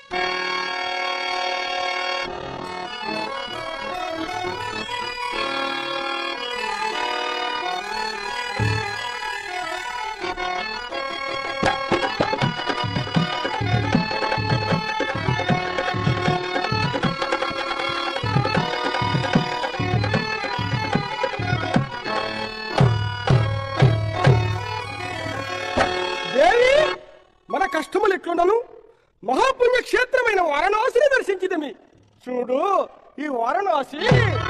దేవి మన కష్టములు ఎట్లుండను మహాపుణ్య క్షేత్రమైన వారణాసిని దర్శించిదమి చూడు ఈ వారణాసి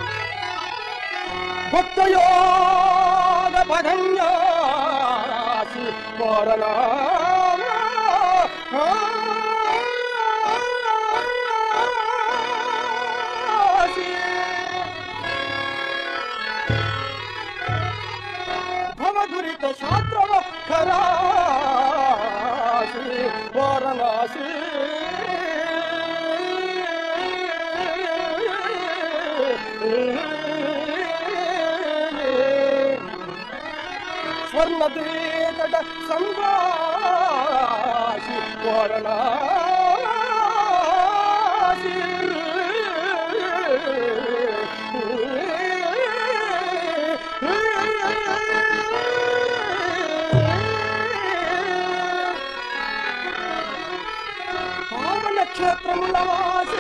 భక్తయోగ భగన్యాసి వారణాసి భవదురిత శాస్త్రవ ఖరాసి వారణాసి స్వర్ణద్వేకట సంభాషి వారణాసి పావన క్షేత్రముల వాసి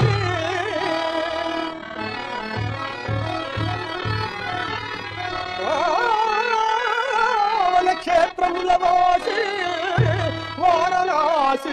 పావన క్షేత్రముల వాసి వారణాసి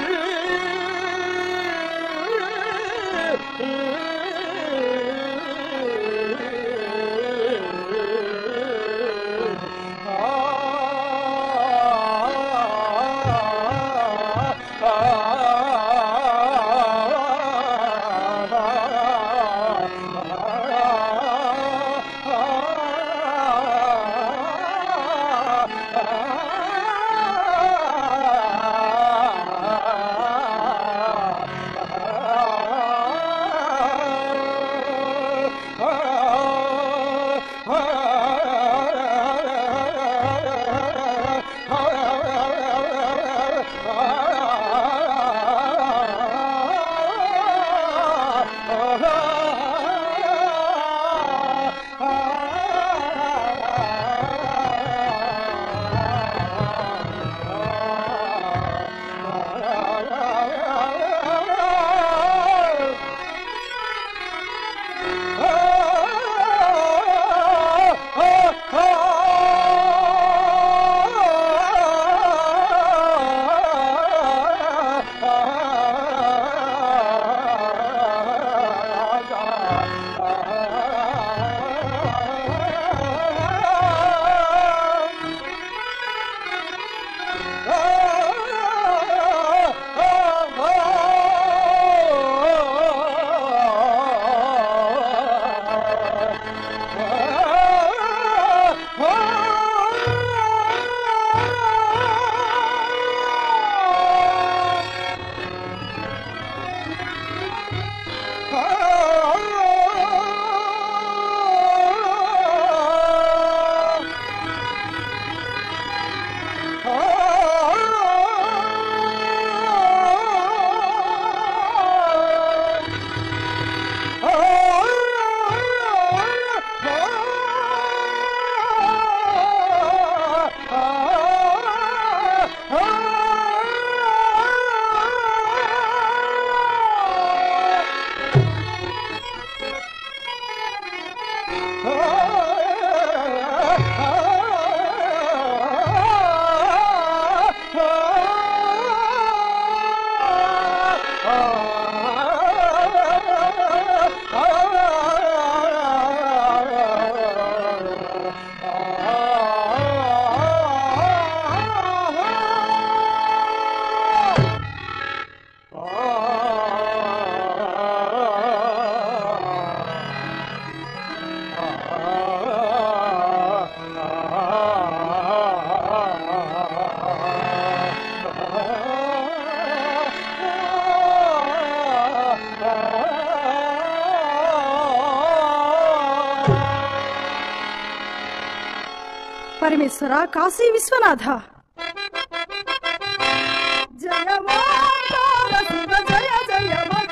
పరమేశ్వర కాశీ విశ్వనాథ జయ శివ జయ జయ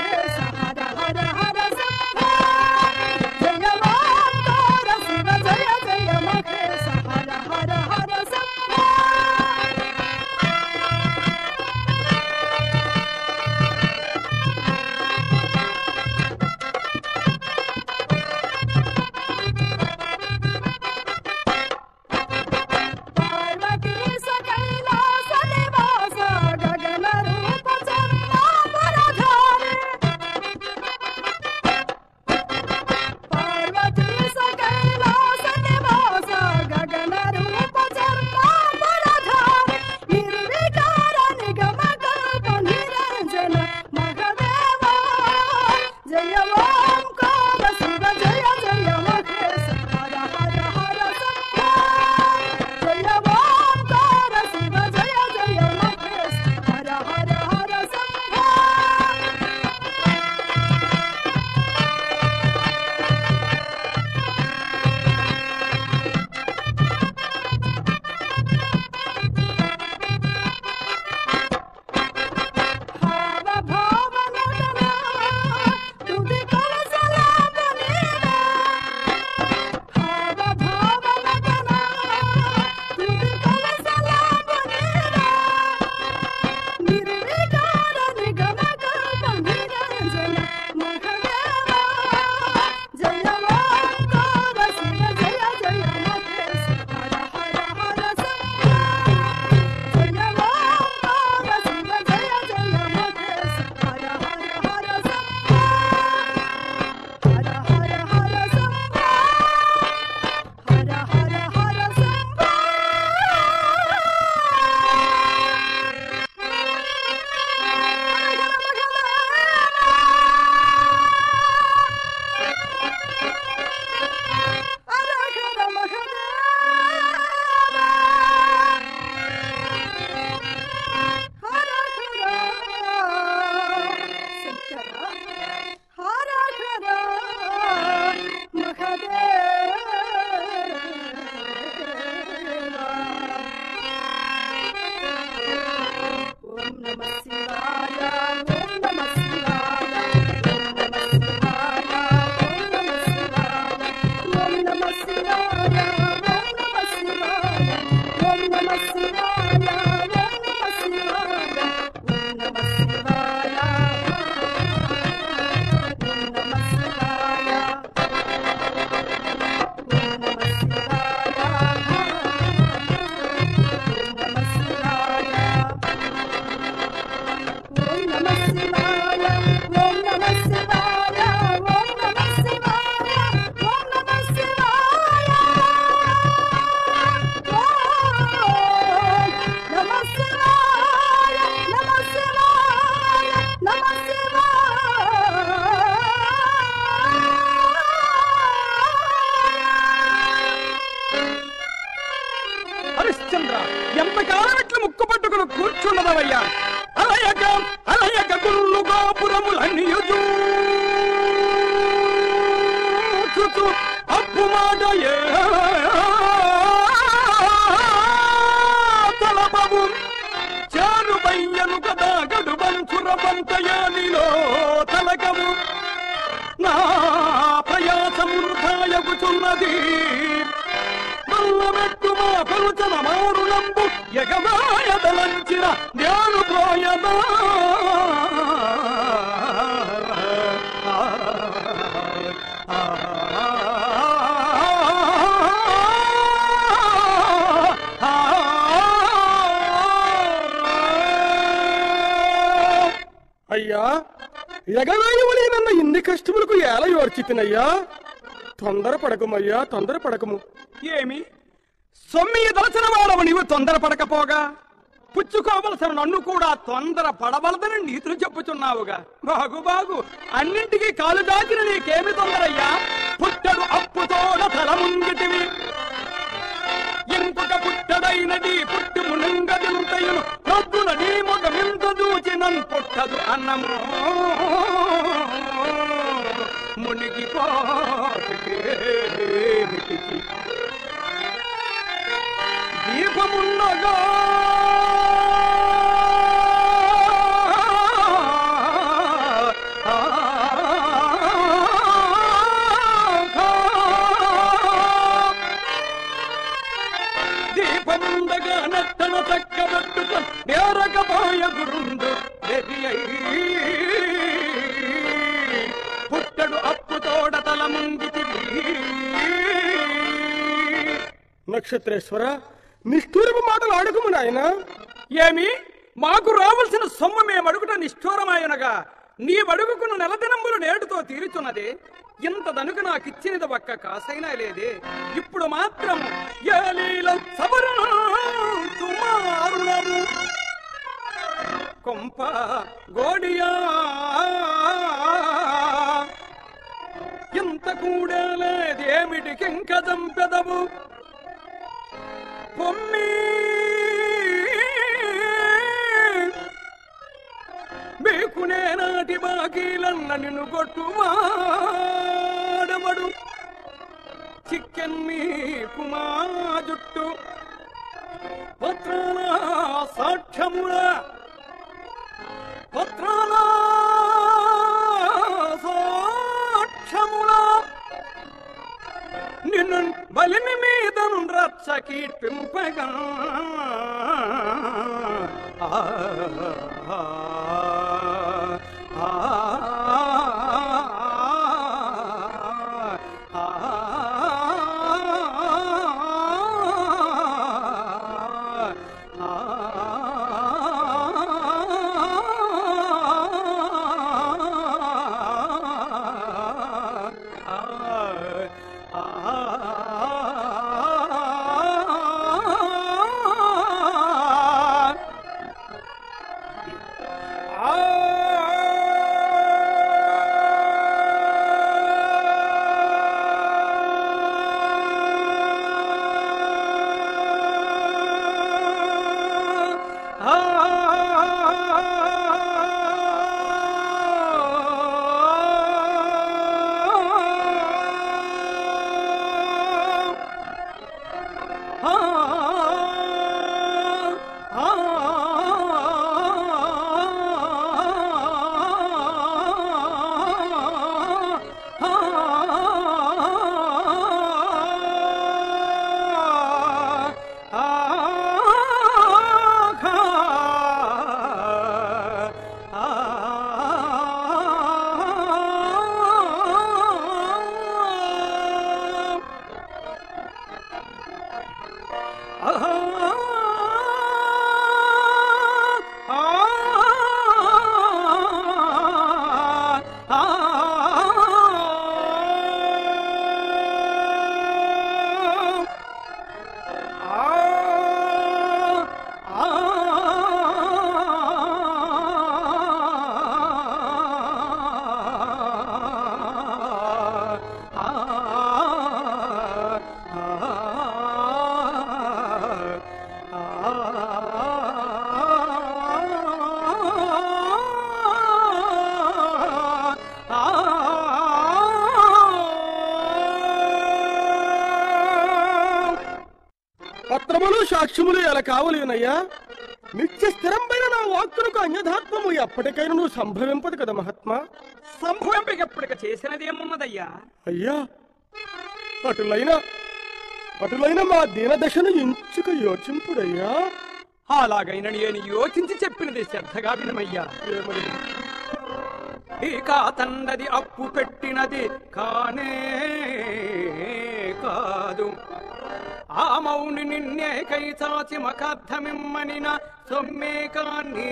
హరిశ్చంద్ర ఎంతకాలం ఇట్లా ముక్కు పట్టుకుని కూర్చున్నదవయ్యా అలయక అలయక గుళ్ళు గోపురములన్నీయు చూచు అప్పు మాటయే తలపవు చారు బయ్యను కదా గడు బంచుర బంతయానిలో తలకము నా ప్రయాసము వృథాయగుచున్నది మల్లమెట్టు మా పలుచన మారులంబు ఎగమాయదలంచిన నేను పోయదా అయ్యా ఎగవేయమని నన్న ఇన్ని కష్టములకు ఎలా యోర్చితినయ్యా తొందర పడకమయ్యా తొందర పడకము ఏమి సొమ్మియ దలచిన వాడవు నీవు తొందర పడకపోగా పుచ్చుకోవలసిన నన్ను కూడా తొందర పడవలదని నీతులు చెప్పుచున్నావుగా బాగు బాగు అన్నింటికీ కాలు దాచిన నీకేమి తొందరయ్యా పుట్టడు అప్పుతోడ తల ముంగిటివి ఇంకొక పుట్టడైనది పుట్టు మునంగదింతయును ప్రొద్దున నీ మొగమింత దూచి నన్ పుట్టదు అన్నము మునిగి పోటికి దీపమున్నగా దీపముండగా నట్టన చక్కబట్టుకొని నేరకపోయ గురుండు పుట్టడు అప్పు తోడ తల ముంగితివి నక్షత్రేశ్వర నిష్ఠూరపు మాటలు అడుగుము నాయనా ఏమి మాకు రావలసిన సొమ్ము మేమడుగుట నిష్ఠూరమాయనగా నీ అడుగుకున్న నెలదినంబులు నేడుతో తీరుచున్నది ఇంత దనుకు నాకిచ్చినది ఒక్క కాసైనా లేదే ఇప్పుడు మాత్రం ఏలీల సబరును తుమారుణము కొంప గోడియా ఇంత కూడా లేదేమిటి కింక చంపెదవు పొమ్మి బేకునే నాటి బాకీలన్న నిన్ను కొట్టువాడమడు చిక్కెన్ని కుమా జుట్టు పత్రాల సాక్ష్యముల పత్రాల సాక్ష్యముల నిన్ను బలిమి మీద రచ్చ కీర్పింపగా ఆ, ఆ, ఆ, ఆ, సాక్ష్యములు ఎలా కావలేనయ్యా నిత్య స్థిరంపైన నా వాక్కునకు అన్యధాత్మము ఎప్పటికైనా నువ్వు సంభవింపదు కదా మహాత్మా సంభవింపకెప్పటిక చేసినదేమున్నదయ్యా అయ్యా అటులైన అటులైన మా దీనదశను ఇంచుక యోచింపుడయ్యా అలాగైన నేను యోచించి చెప్పినది శ్రద్ధగా వినమయ్యా ఏమని? ఇక తండది అప్పు పెట్టినది కానే కాదు ఆ మౌని నిన్నే కై చాచి మకార్థమిమ్మనిన సొమ్మే కాన్ని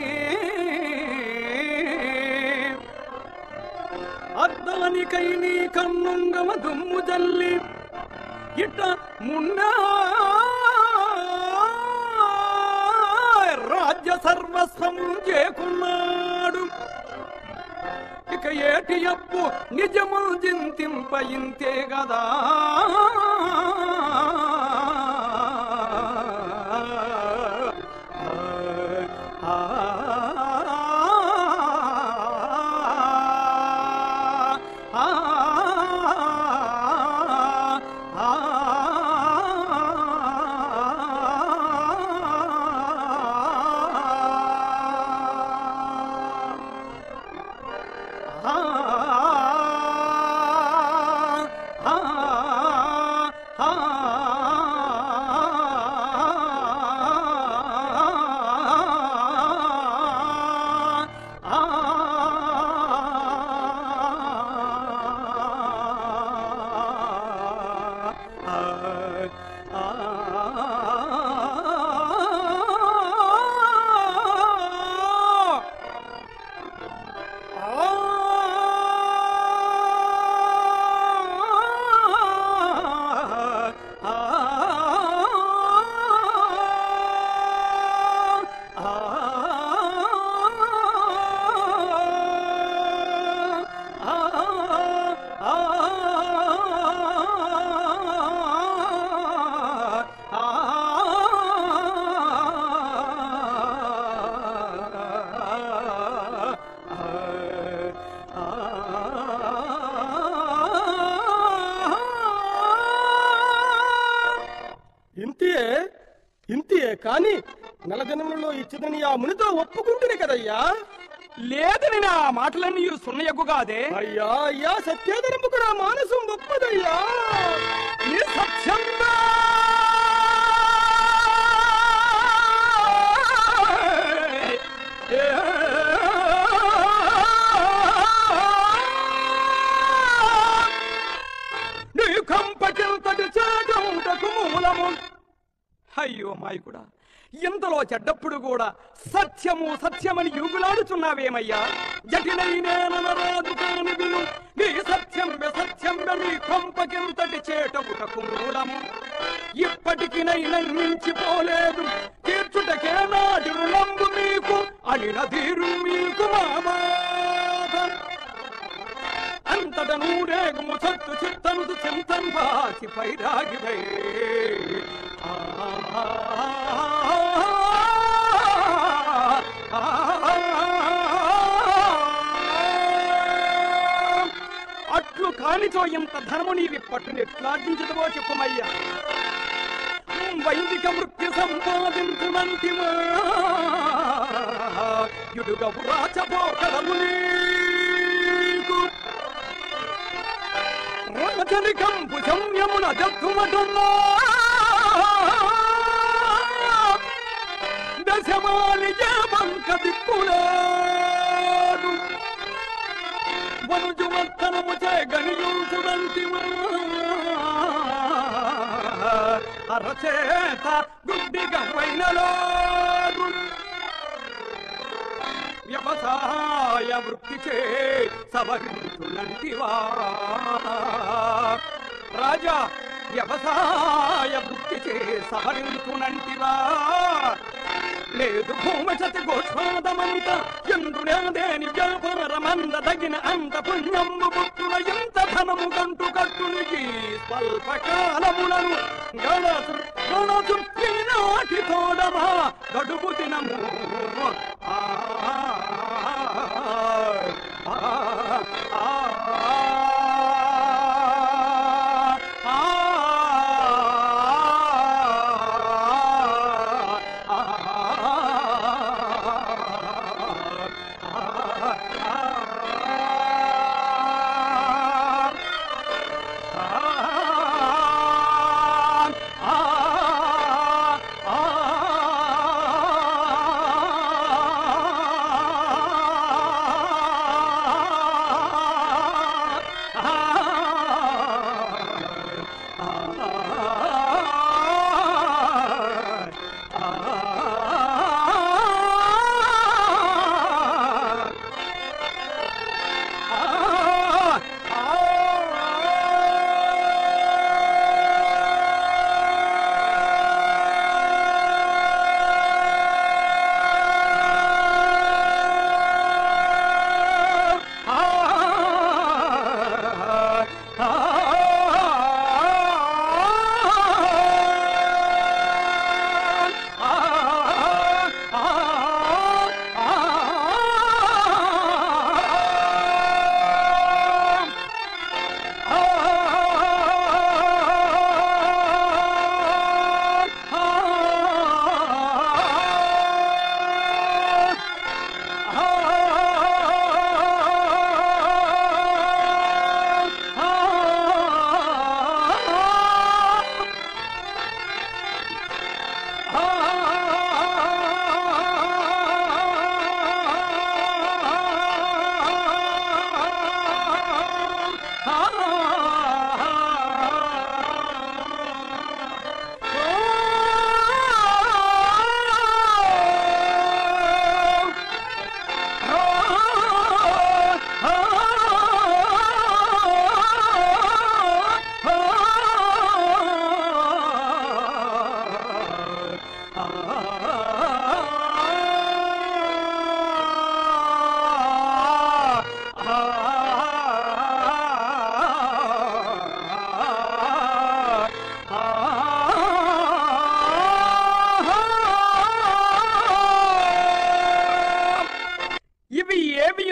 అద్దానికై నీ కన్నుంగమ దుమ్ము జల్లి ఇట్ట మున్నా రాజ్య సర్వస్వం చేకున్నాడు ఇక ఏటి అప్పు నిజము జింతింప ఇంతే గదా ఆ, ఆ, ఇంతియే ఇంతియే కాని నెలదినములలో ఇచ్చదని ఆ మునితో ఒప్పుకుంటునే కదయ్యా లేదని నా మాటలన్నీ సున్నయగుగాదే అయ్యా అయ్యా సత్యాదరింపుకు నా మానసం ఒప్పదయ్యా నీ సత్యంగా నీ కంపకింతటి చేటముటకు మూలము అయ్యో మాయకుడా ఇంతలో చెడ్డప్పుడు కూడా సత్యము సత్యమని యుగులాడుచున్నావేమయ్యా జటిలైనేనరాదు కాని విను నీ సత్యం సత్యం నీ కొంపకింతటి చేటపుటకు మూలము ఇప్పటికి మించిపోలేదు తీర్చుటకే నాటి రుణంబు మీకు అనిన తీరు మీకు మామాత అంతట నూరేగుము సత్తు చిత్తను చింతం వాసి పైరాగివై అట్లు కానిచో ఇంత ధనము నీవి పట్టుని ఎట్లార్జించదవో చెప్పుమయ్యా వైదిక వృత్తి సంపాదించునంటివా యుడుగవు రాచపోకడము నీకు రాజనికం భుజమ్యమున జత్తుమటున్నా దశమాలి జవంక దిక్కులాడు వనుజుమత్తనము చే గనియుచుడంతివా అరచేత గుడ్డిగా వైనలాడు వ్యవసాయ వృత్తి చే సవరించులంటివా రాజా వ్యవసాయ వృత్తి చే సవరించునంటివా లేదు భూమచతి గోష్పాదమంత ఎందుడేదేని వ్యాపారమంద తగిన అంత పుణ్యము పుట్టున ఎంత ధనము కంటు కట్టునికి స్వల్పకాలములను గడసు గడసు ఈనాటి తోడమా గడుపు దినము ఆ, ఆ, ఆ, ఆ, ఆ.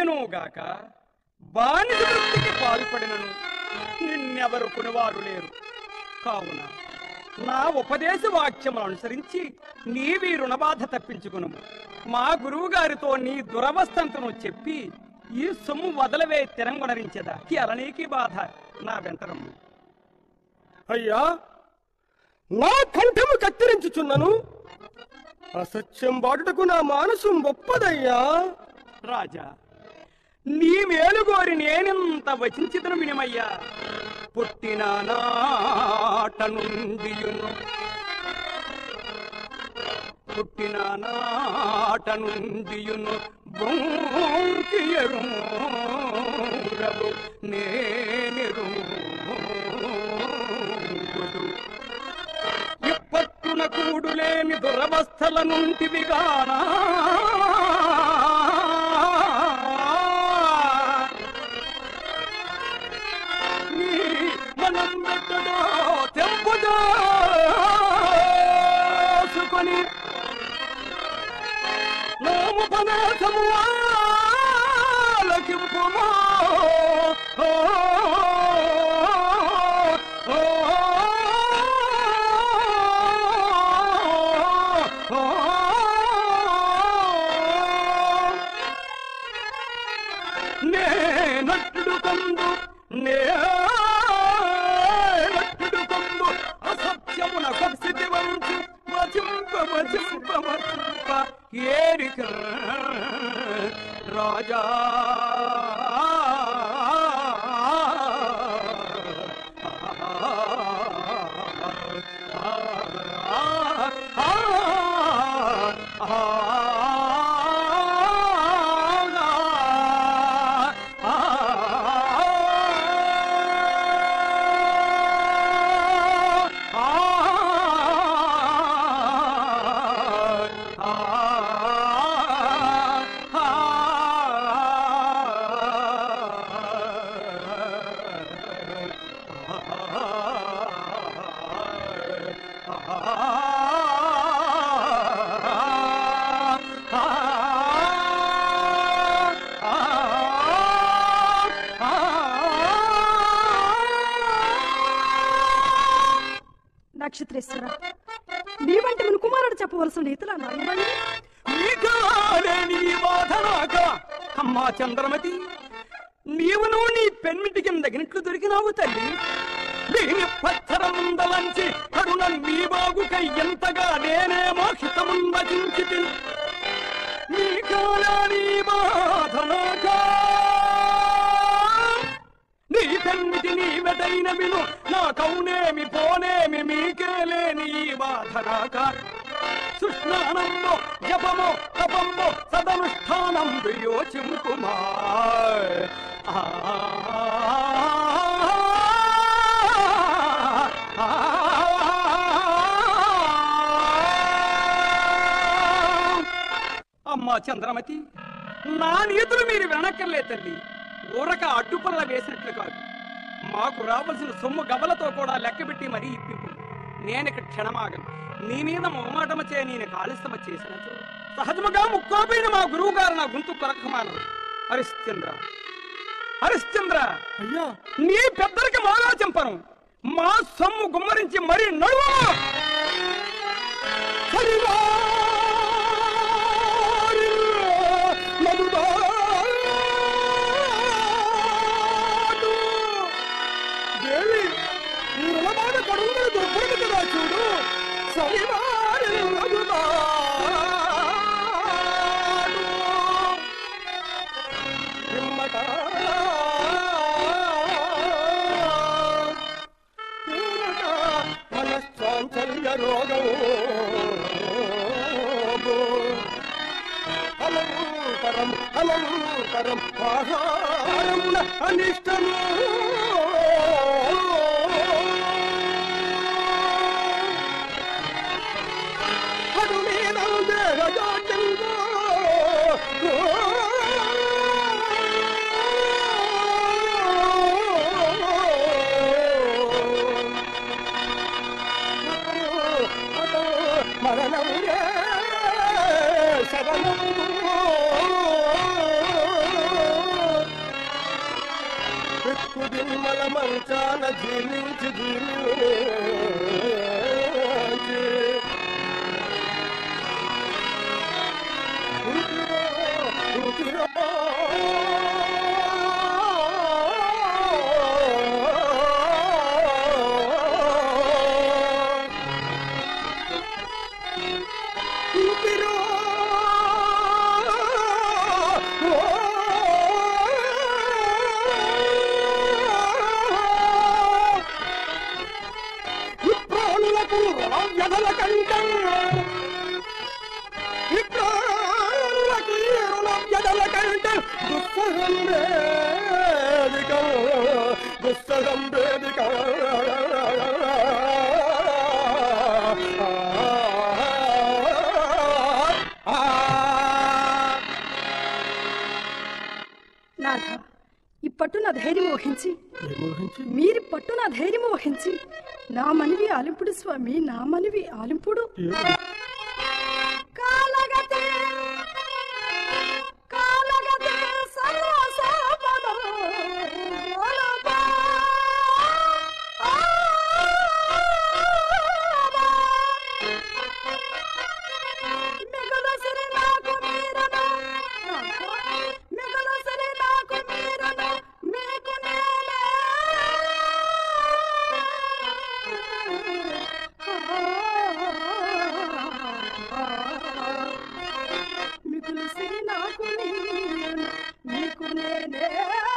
కలిగెనుగాక బానిస వృత్తికి పాల్పడినను నిన్నెవరు కొనివారు లేరు కావున నా ఉపదేశ వాక్యములను అనుసరించి నీవి రుణబాధ తప్పించుకును మా గురువు గారితో నీ దురవస్థంతను చెప్పి ఈ సొమ్ము వదలవే తిరంగొనరించదా ఎలనీకి బాధ నా వెంటరమ్ము అయ్యా నా కంఠము కత్తిరించుచున్నను అసత్యం బాటుటకు నా మానసం ఒప్పదయ్యా రాజా నీ మేలుగోరి నేనెంత వచించితను వినిమయ్యా పుట్టిన నాట నుండియును పుట్టిన నాట నుండియును బొంకియరు నేనెరు ఇప్పట్టున కూడులేని దురవస్థల నుంటివిగానా నీ మనం పెట్టడో తెంపుదాసుకొని నోముపదేశము ఆలకింపుమా ఓ, ఓ, ఓ, నేనట్టుడు కందు నేనట్టుడు కందు అసత్యమున కొక్సితి వంచు వచింప వచింప వచింప ఏరిక రాజా నక్షత్రేశ్వర నీ వంటి మన కుమారుడు చెప్పవలసిన రీతిలో నాయనమణి నీకాలేని నీ బాధ నాక అమ్మా చంద్రమతి నీవును నీ పెన్మిటి కిందగినట్లు దొరికినావు తల్లి దీని పచ్చరముందలంచి కరుణ నీ బాగుకై ఎంతగా నేనే మోక్షితముందచించి నీ కాలాని బాధ నాక నీ పెన్మిటి నీ వెదైన విను నా కౌనేమి పోనేమి మీకేలేని ఈ బాధ నాక సుష్ణానంబో జపమో తపంబో సదనుష్ఠానం వియోచింపుమా ఆ, ఆ, అమ్మా చంద్రమతి నా నీతులు మీరు వినక్కర్లే తల్లి ఊరక అడ్డుపల్ల వేసినట్లు కాదు మాకు రావలసిన సొమ్ము గబలతో కూడా లెక్కబెట్టి మరీ ఇప్పింపు నేనిక క్షణమాగను నీ మీద మొహమాటమ చే నేను కాళిస్తమ చేసినచో సహజముగా ముక్కోపైన మా గురువు గారు నా గొంతు కొరకమానరు హరిశ్చంద్ర హరిశ్చంద్ర అయ్యా నీ పెద్దలకి మాలా చెంపను మా సొమ్ము గుమ్మరించి మరీ నడువు దేవి ఈ రుణబాధ కడుగులు దుర్భరత కదా చూడు సరివారి రఘునాడు. పిమ్మట పిమ్మట మనశ్చాంచల్య రోగం అనంతరం అనంతరం ఆహారమున అనిష్టము అడు మీద దేహజాడ్యంగా మరణమురే శరణము దిమ్మల మంచాన జీవించి జీవించి ఉతిరో, ఉతిరో. ఉతిరో. ఈ ప్రాణులకు వ్యధల కంఠం ఈ ప్రాణులకి వ్యధల కంఠం దుస్సహం వేదిక దుస్సహం వేదిక నాథ ఈ పట్టు నా ధైర్యం వహించి మీరు పట్టు నా ధైర్యం వహించి నా మనవి ఆలింపుడు స్వామి నా మనవి ఆలింపుడు కాలగతే కాలగతే సర్వసోపదో వలపా. మిగులు సిరి నాకు మీరను మిగులు సిరి నాకు మీరను మీకు నేనే మిగులు సిరి నాకు మీరను మీకు నేనే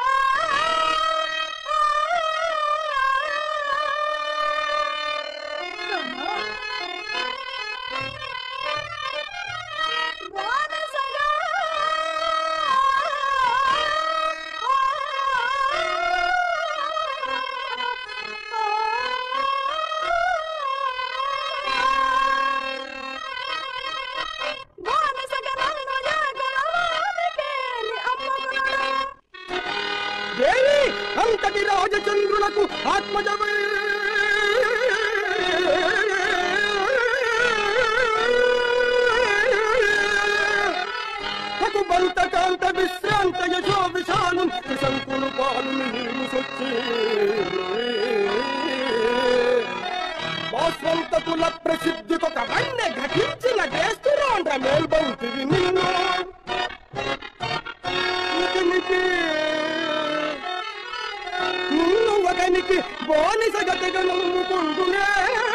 వానసగా వానసగా నన్ను జాగరవానికేని అమ్మగునడా దేవి అంతటి రాజచంద్రులకు ఆత్మజమే బంత కాంత విశ్రాంత యశో విశాలు శంకులు పాలు నీరు సొచ్చి వాస్వంతకుల ప్రసిద్ధికొక వన్నె ఘటించిన చేస్తున్నాండ్ర మేల్బంతివి నిన్ను ఇతనికి నిన్ను ఒకనికి బానిస గతిగా నమ్ముకుంటునే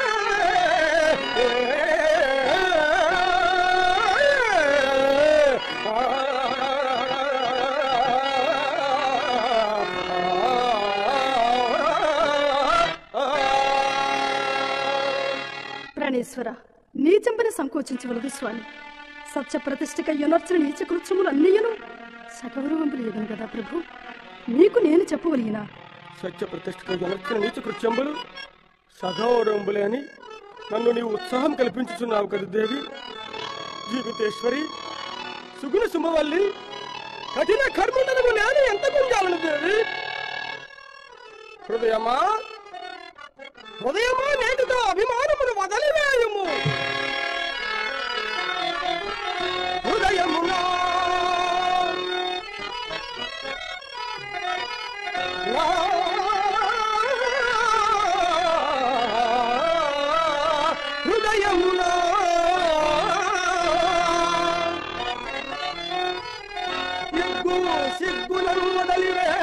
ప్రాణేశ్వర నీచంపని సంకోచించవలదు స్వామి సత్య ప్రతిష్ఠిక యునర్చిన నీచ కృత్యములు అన్నయ్యను సగౌరవంపులు ఎదను కదా ప్రభు నీకు నేను చెప్పవలిగినా సత్య ప్రతిష్ఠకు జనర్చిన నీచ కృత్యంబులు సగౌరవంబులే అని నన్ను నీవు ఉత్సాహం కల్పించుచున్నావు కదా దేవి జీవితేశ్వరి సుగుణ సుమవల్లి కఠిన కర్మలను నేను ఎంత గుంజాలను దేవి హృదయమా హృదయమా నేటితో అభిమానమును వదలివేయము హృదయమునా నా హృదయమునా సిగ్గు సిగ్గులను వదలివేసి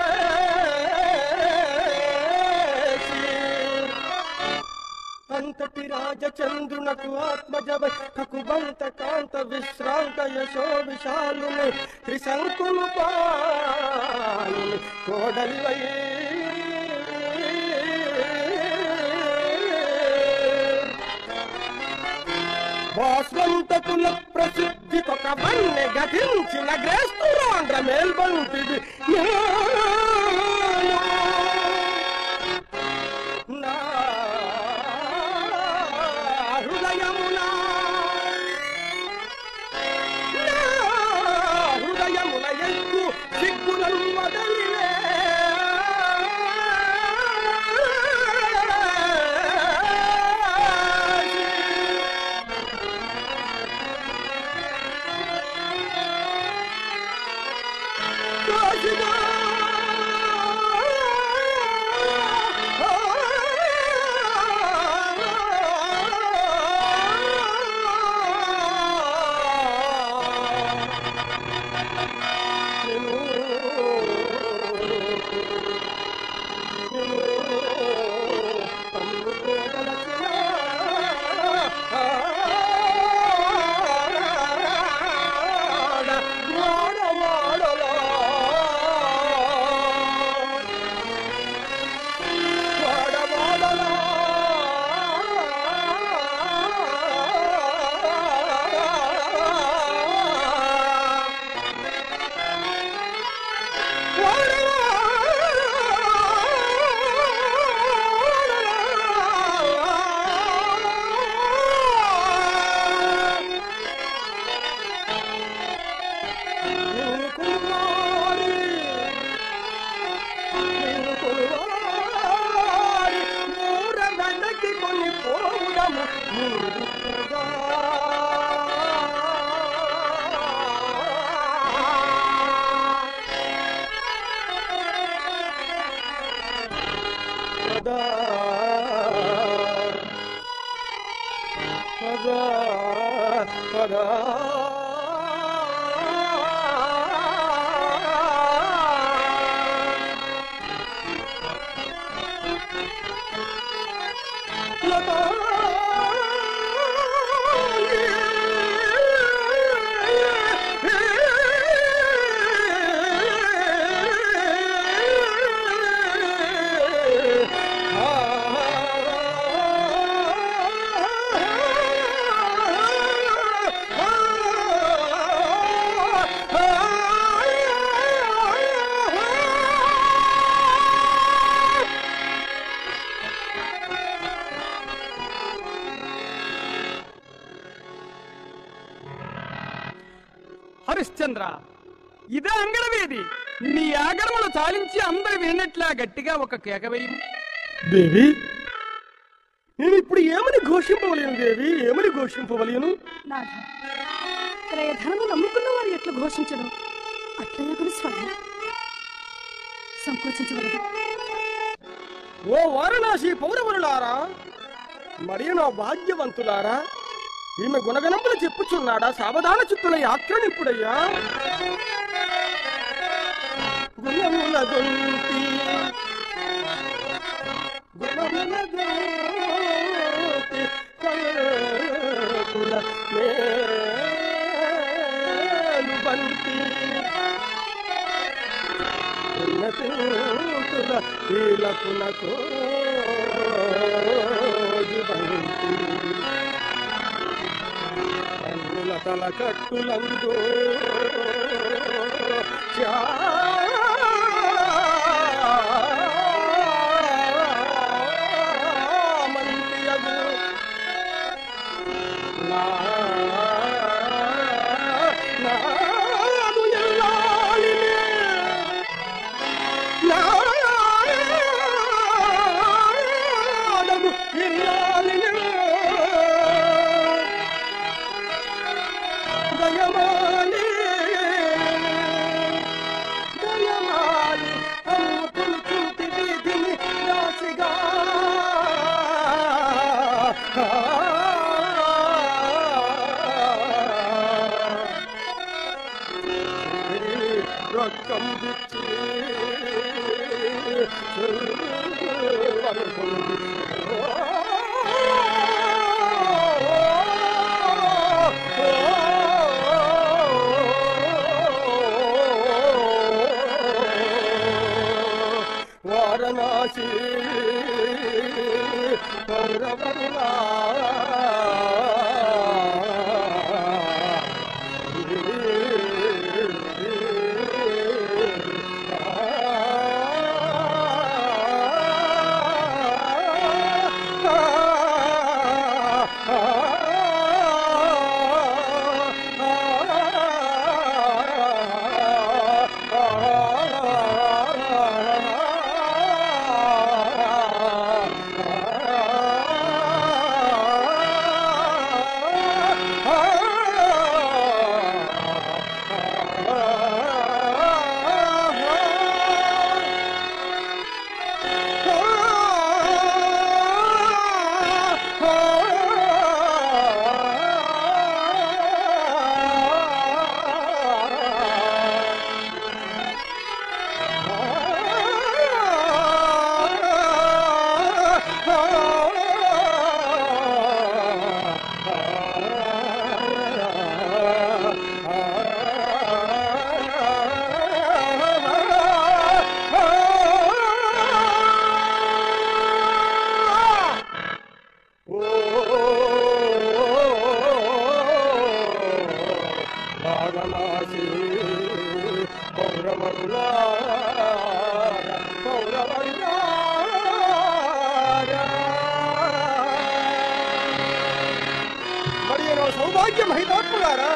అంతటి రాజచంద్రునకు ఆత్మజవ కకుబంత కాంత విశ్రాంత యశో విశాలుని త్రిశంకులు పాలు కోడలివై భాస్వంతకుల ప్రసిద్ధి ఒక వన్నె గతించిన గ్రేస్తురాండ్ర మేల్బంటిది నా హృదయమునా నా హృదయమున ఎగ్గు సిగ్గులను వదలివే కాశిగా కొన్ని పోవుదము ముందుగా. పదా పదా పదా హరిశ్చంద్ర ఇదే అంగడవేది నీ ఆగరములు చాలించి అందరు విన్నట్లా గట్టిగా ఒక కేక వేయము దేవి నేను ఇప్పుడు ఏమని ఘోషింపవలేను దేవి ఏమని ఘోషింపవలేను నాథ త్రయధనము నమ్ముకున్న వారు ఎట్లు ఘోషించడం అట్లనే గురు స్వామి సంకోచించవలదు ఓ వారణాసి పౌరవరులారా మరియు నా భాగ్యవంతులారా ఈమె గుణగణములు చెప్పుచున్నాడా సావధాన చిత్తుల ఆక్రమింపుడయ్యా గుణముల గొంతి గుణముల గొంతి కళకుల మేలు బంతి ఉన్నతుల ఈలపునకు కన్నుల తల కట్టులందు చామంతియగు నా నాదు ఎల్లాలినే నాదము ఇల్లాలినే దయమాలి దయమాలి అమ్ముకులు చుంటి వీధిని రాసిగా రొక్కం బిచ్చి వారణాసి కౌరవరులా వారణాసి పౌరవరులా భాగ్య మహితాత్ములారా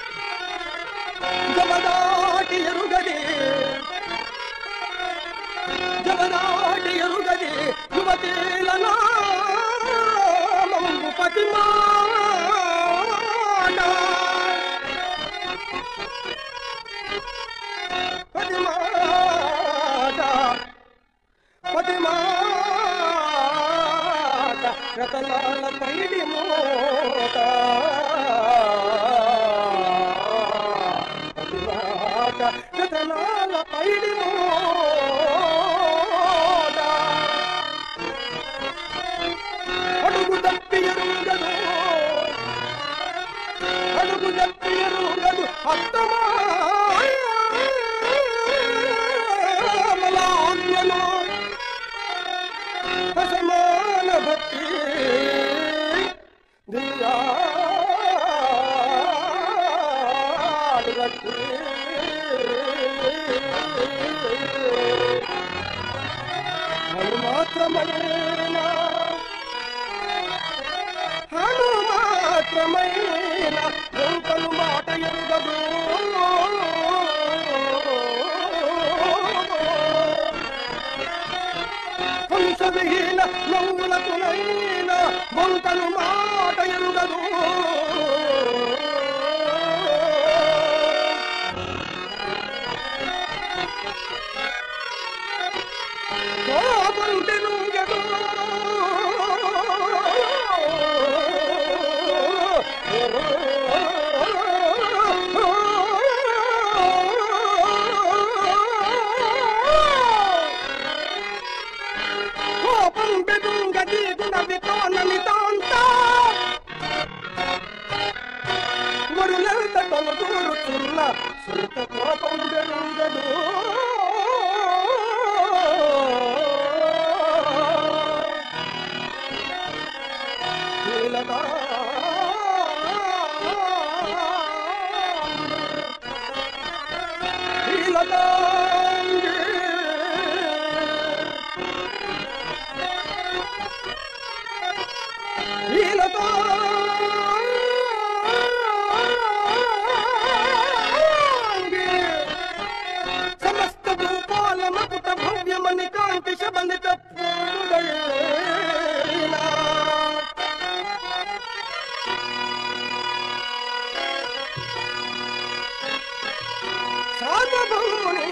జమదాటి ఎరుగది జమదాటి ఎరుగది యువతీలనా మంగు పతిమాట పతిమాట పతిమాట రతనాల పైడి మోత పతిమాట రతనాల పైడి మోత అడుగు తప్పి ఎరుగదు అడుగు తప్పి ఎరుగదు అత్తమాలను అసమాన భక్తి దియాలు భక్తి అను మాత్రమైన అను మాత్రమైన వెంకను మాట ఎరుగదు హంసవిహీన నవ్వులకునైన వంకను మాట ఎరుగదు కోపం తిరుగదు కోపం బెదుంగది గుణవితోన నితాంత వరులంత తొలగూరుతున్న సుత కోపం బెరుంగదు శ్రీలతా సమస్త భూపాల మకుట భవ్యమని కాంతి శబంధిత పూర్ణుడైనా సార్వభౌముని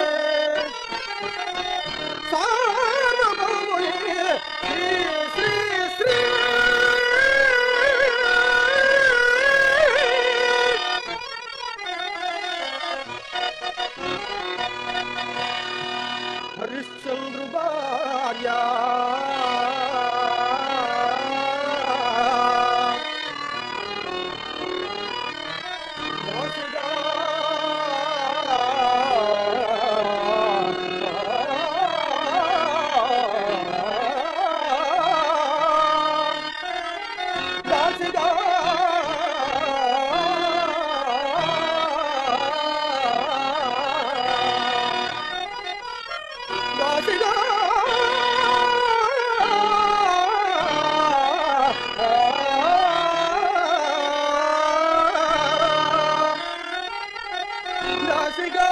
సార్వభౌముని శ్రీ శ్రీ శ్రీ హరిశ్చంద్రు భార్య దాసుగా దాసుగా దాసుగా దాసుగా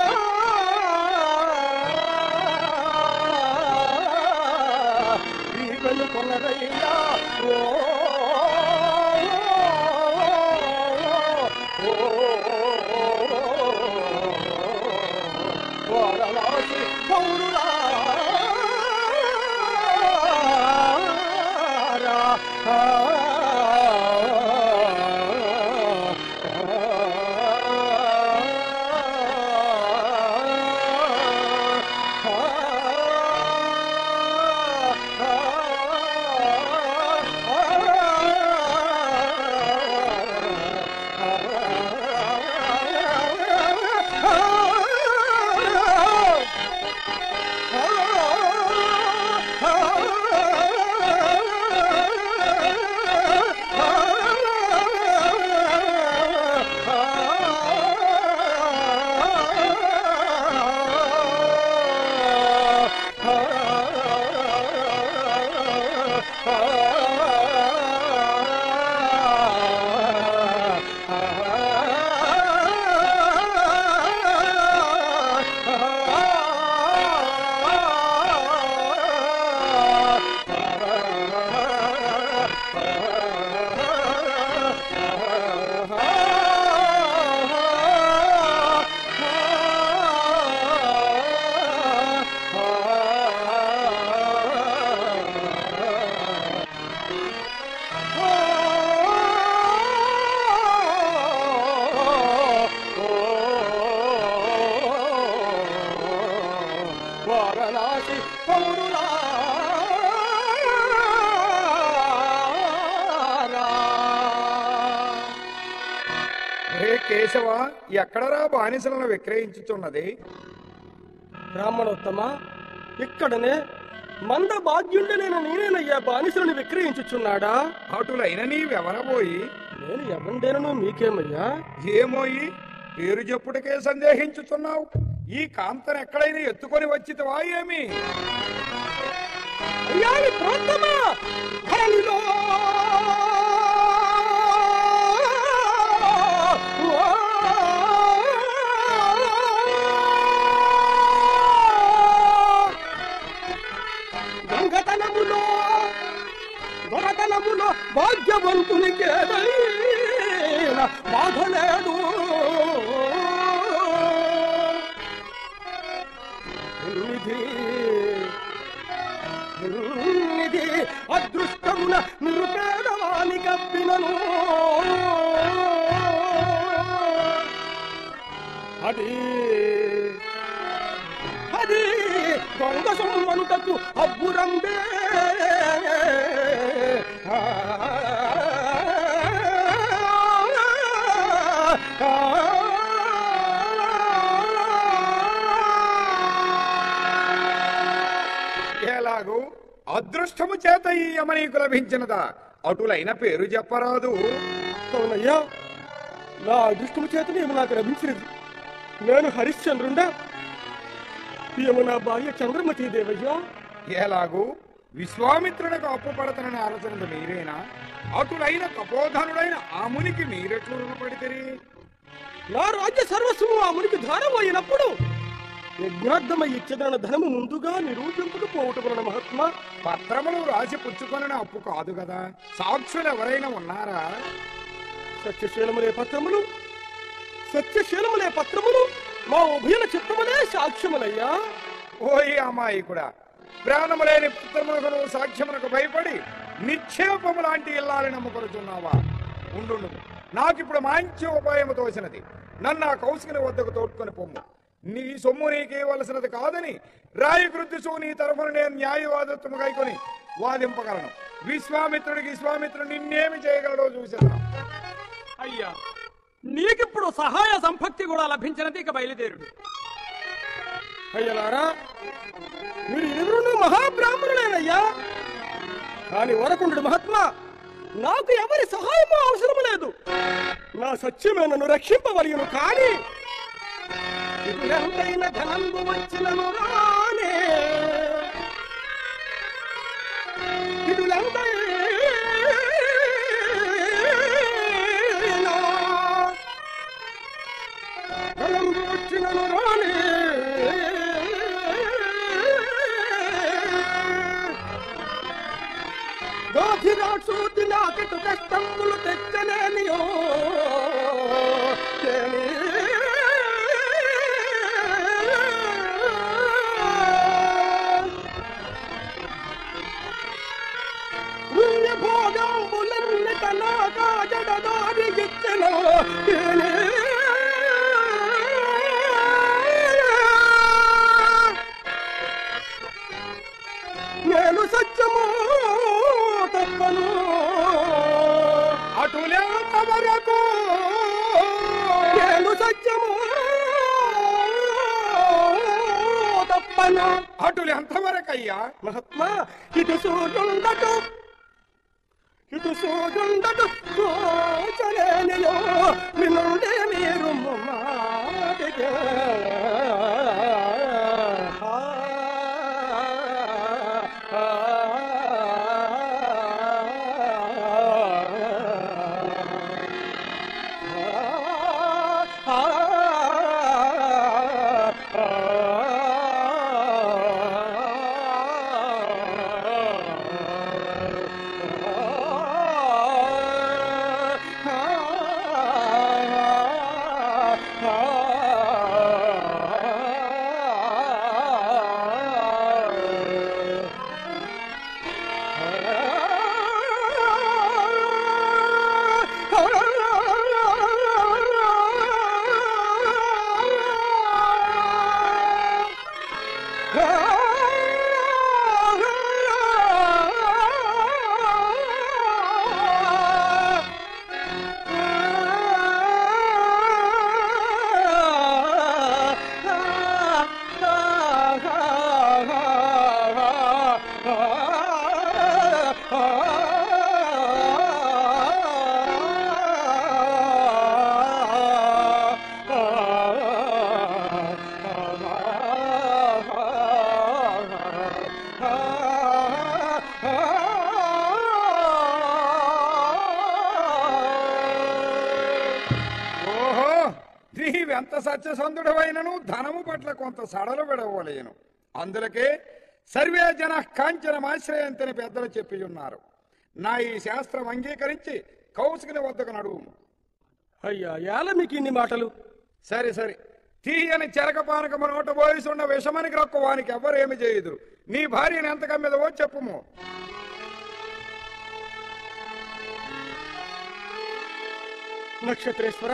వీగలు కొనరయ్యా ఓ వారణాసి పౌరులారా చేసి పౌరులారా రే కేశవ ఎక్కడరా బానిసలను విక్రయించుచున్నది బ్రాహ్మణోత్తమ ఇక్కడనే మంద భాగ్యుండనైన నేనేనయ్యా బానిసలను విక్రయించుచున్నాడా అటులైన నీవెవరబోయి నేను ఎవండేనను మీకేమయ్యా ఏమోయి పేరు చెప్పుటకే సందేహించుతున్నావు ఈ కాంతను ఎక్కడైనా ఎత్తుకొని వచ్చితవా ఏమి అయ్యా ఈ ప్రోత్తమా ధరణిలో దొంగతనములో దొరతనములో భాగ్యవంతునికి ఏదైనా బాధ లేదు నిధి నిధి అదృష్టమున నిరుపేదవాని కప్పినను అది అది దొంగ సొమ్మనుటకు అబ్బురంబే ఆ, ఆ, ఎలాగూ అదృష్టము చేత ఈ యమనీకు లభించినదా అటులైన పేరు చెప్పరాదు అవునయ్యా నా అదృష్టము చేతనే ఏమి నాకు లభించినది నేను హరిశ్చంద్రుండా ఏమో నా భార్య చంద్రమతి దేవయ్యా ఎలాగూ విశ్వామిత్రునికి అప్పు పడతనని ఆలోచనది మీరేనా అటులైన తపోధనుడైన ఆ మునికి మీరెట్లు రుణపడితిరి నా రాజ్య సర్వస్వము ఆ మునికి ధారపోయినప్పుడు యజ్ఞార్థమై ఇచ్చదన ధనము ముందుగా నిరూపింపకపోవటం వలన మహాత్మా పత్రములు రాసి పుచ్చుకొనని అప్పు కాదు కదా సాక్షులు ఎవరైనా ఉన్నారా సత్యశీలములే పత్రములు సత్యశీలములే పత్రములు మా ఉభయుల చిత్తములే సాక్ష్యములయ్యా ఓయి అమ్మాయి కూడా ప్రాణము లేని పుత్రములకు నువ్వు సాక్ష్యమునకు భయపడి నిక్షేపము లాంటి ఇల్లాలని నమ్ముకొనుచున్నావా ఉండు నాకిప్పుడు మంచి ఉపాయము తోసినది నన్ను ఆ కౌశికుని వద్దకు తోడ్కొని పొమ్ము నీ సొమ్ము నీకు ఇవ్వవలసినది కాదని రాయి కృత్తిసు నీ తరఫున నేను న్యాయవాదత్వము కైకొని వాదింపగలను విశ్వామిత్రుడికి విశ్వామిత్రుడు నిన్నేమి చేయగలడో చూసేద్దాం అయ్యా నీకిప్పుడు సహాయ సంపత్తి కూడా లభించినది ఇక బయలుదేరుడు అయ్యలారా మీరు ఇరువురును మహాబ్రాహ్మణులేనయ్యా కాని వరకుండు మహాత్మా నాకు ఎవరి సహాయము అవసరం లేదు నా సత్యమే నన్ను రక్షింపవలయను కానీ ఇటులెంతైన ధనంబు వచ్చినను రానే ఇటులెంతైనా ధనంబు వచ్చినను రానే గాధిరాక్షోతి నాకెటు కష్టములు తెచ్చనేనియో తేని. పుణ్యభోగంబులన్ని తనాగా జడదారి ఇచ్చెను తేని. నేను సత్యము తప్పను అటులెంత వరకు నేను సత్యము తప్పను అటులు ఎంతవరకయ్యా మహాత్మా ఇటు సూర్యుండటు ఇటు సూర్యుండటు సోచలేనియో వినుండే మీరు మాటిగా ఆ సత్యసంధుడవైనను ధనము పట్ల కొంత సడలు విడవలేను అందులకే సర్వే జన కాంచనమాశ్రయంతని పెద్దలు చెప్పి ఉన్నారు నా ఈ శాస్త్రం అంగీకరించి కౌశికుని వద్దకు నడువు అయ్యా ఎలా మీకు ఇన్ని మాటలు సరే సరే తీయని చెరకపానకము నోట పోయిసున్న విషమని గ్రక్కు వానికి ఎవ్వరేమి చేయదు నీ భార్యని ఎంత కమ్మిదవో చెప్పుము నక్షత్రేశ్వర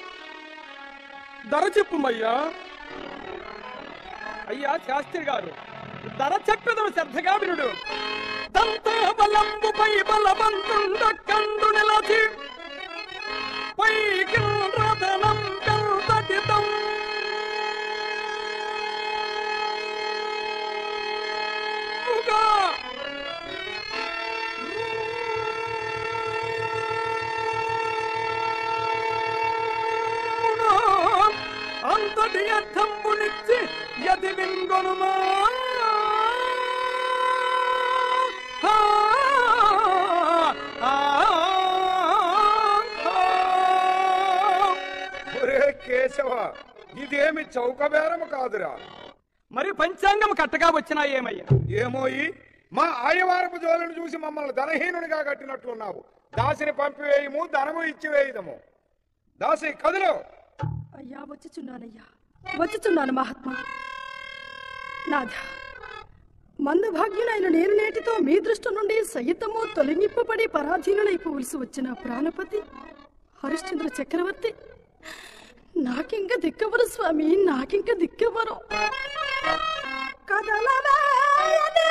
ధర చెప్పుమయ్యా అయ్యా శాస్త్రి గారు ధర చెప్పెదను శ్రద్ధగా వినుడు దంతో బలంబుపై బలవంతుండ కండు నిలచి పైకి రథనం పెంతటితం అంతటి అర్థంబునిచ్చి యది వింగొనుమా ఆ, ఆ, ఆ. ఒరే కేశవ ఇదేమి చౌకబేరము కాదురా మరి పంచాంగం కట్టగా వచ్చినా ఏమయ్యా ఏమోయి మా ఆయవారపు జోలను చూసి మమ్మల్ని ధనహీనునిగా కట్టినట్లున్నావు దాసిని పంపివేయము ధనము ఇచ్చివేయదము దాసి కదులు అయ్యా వచ్చుచున్నానయ్యా వచ్చుచున్నాను మహాత్మా నాథ మందభాగ్యునైన నేను నేటితో మీ దృష్టి నుండి సహితము తొలగింపబడి పరాధీనులైపోవలసి వచ్చిన ప్రాణపతి హరిశ్చంద్ర చక్రవర్తి నాకింక దిక్కవరు స్వామి నాకింక దిక్కవరు కదలవేయని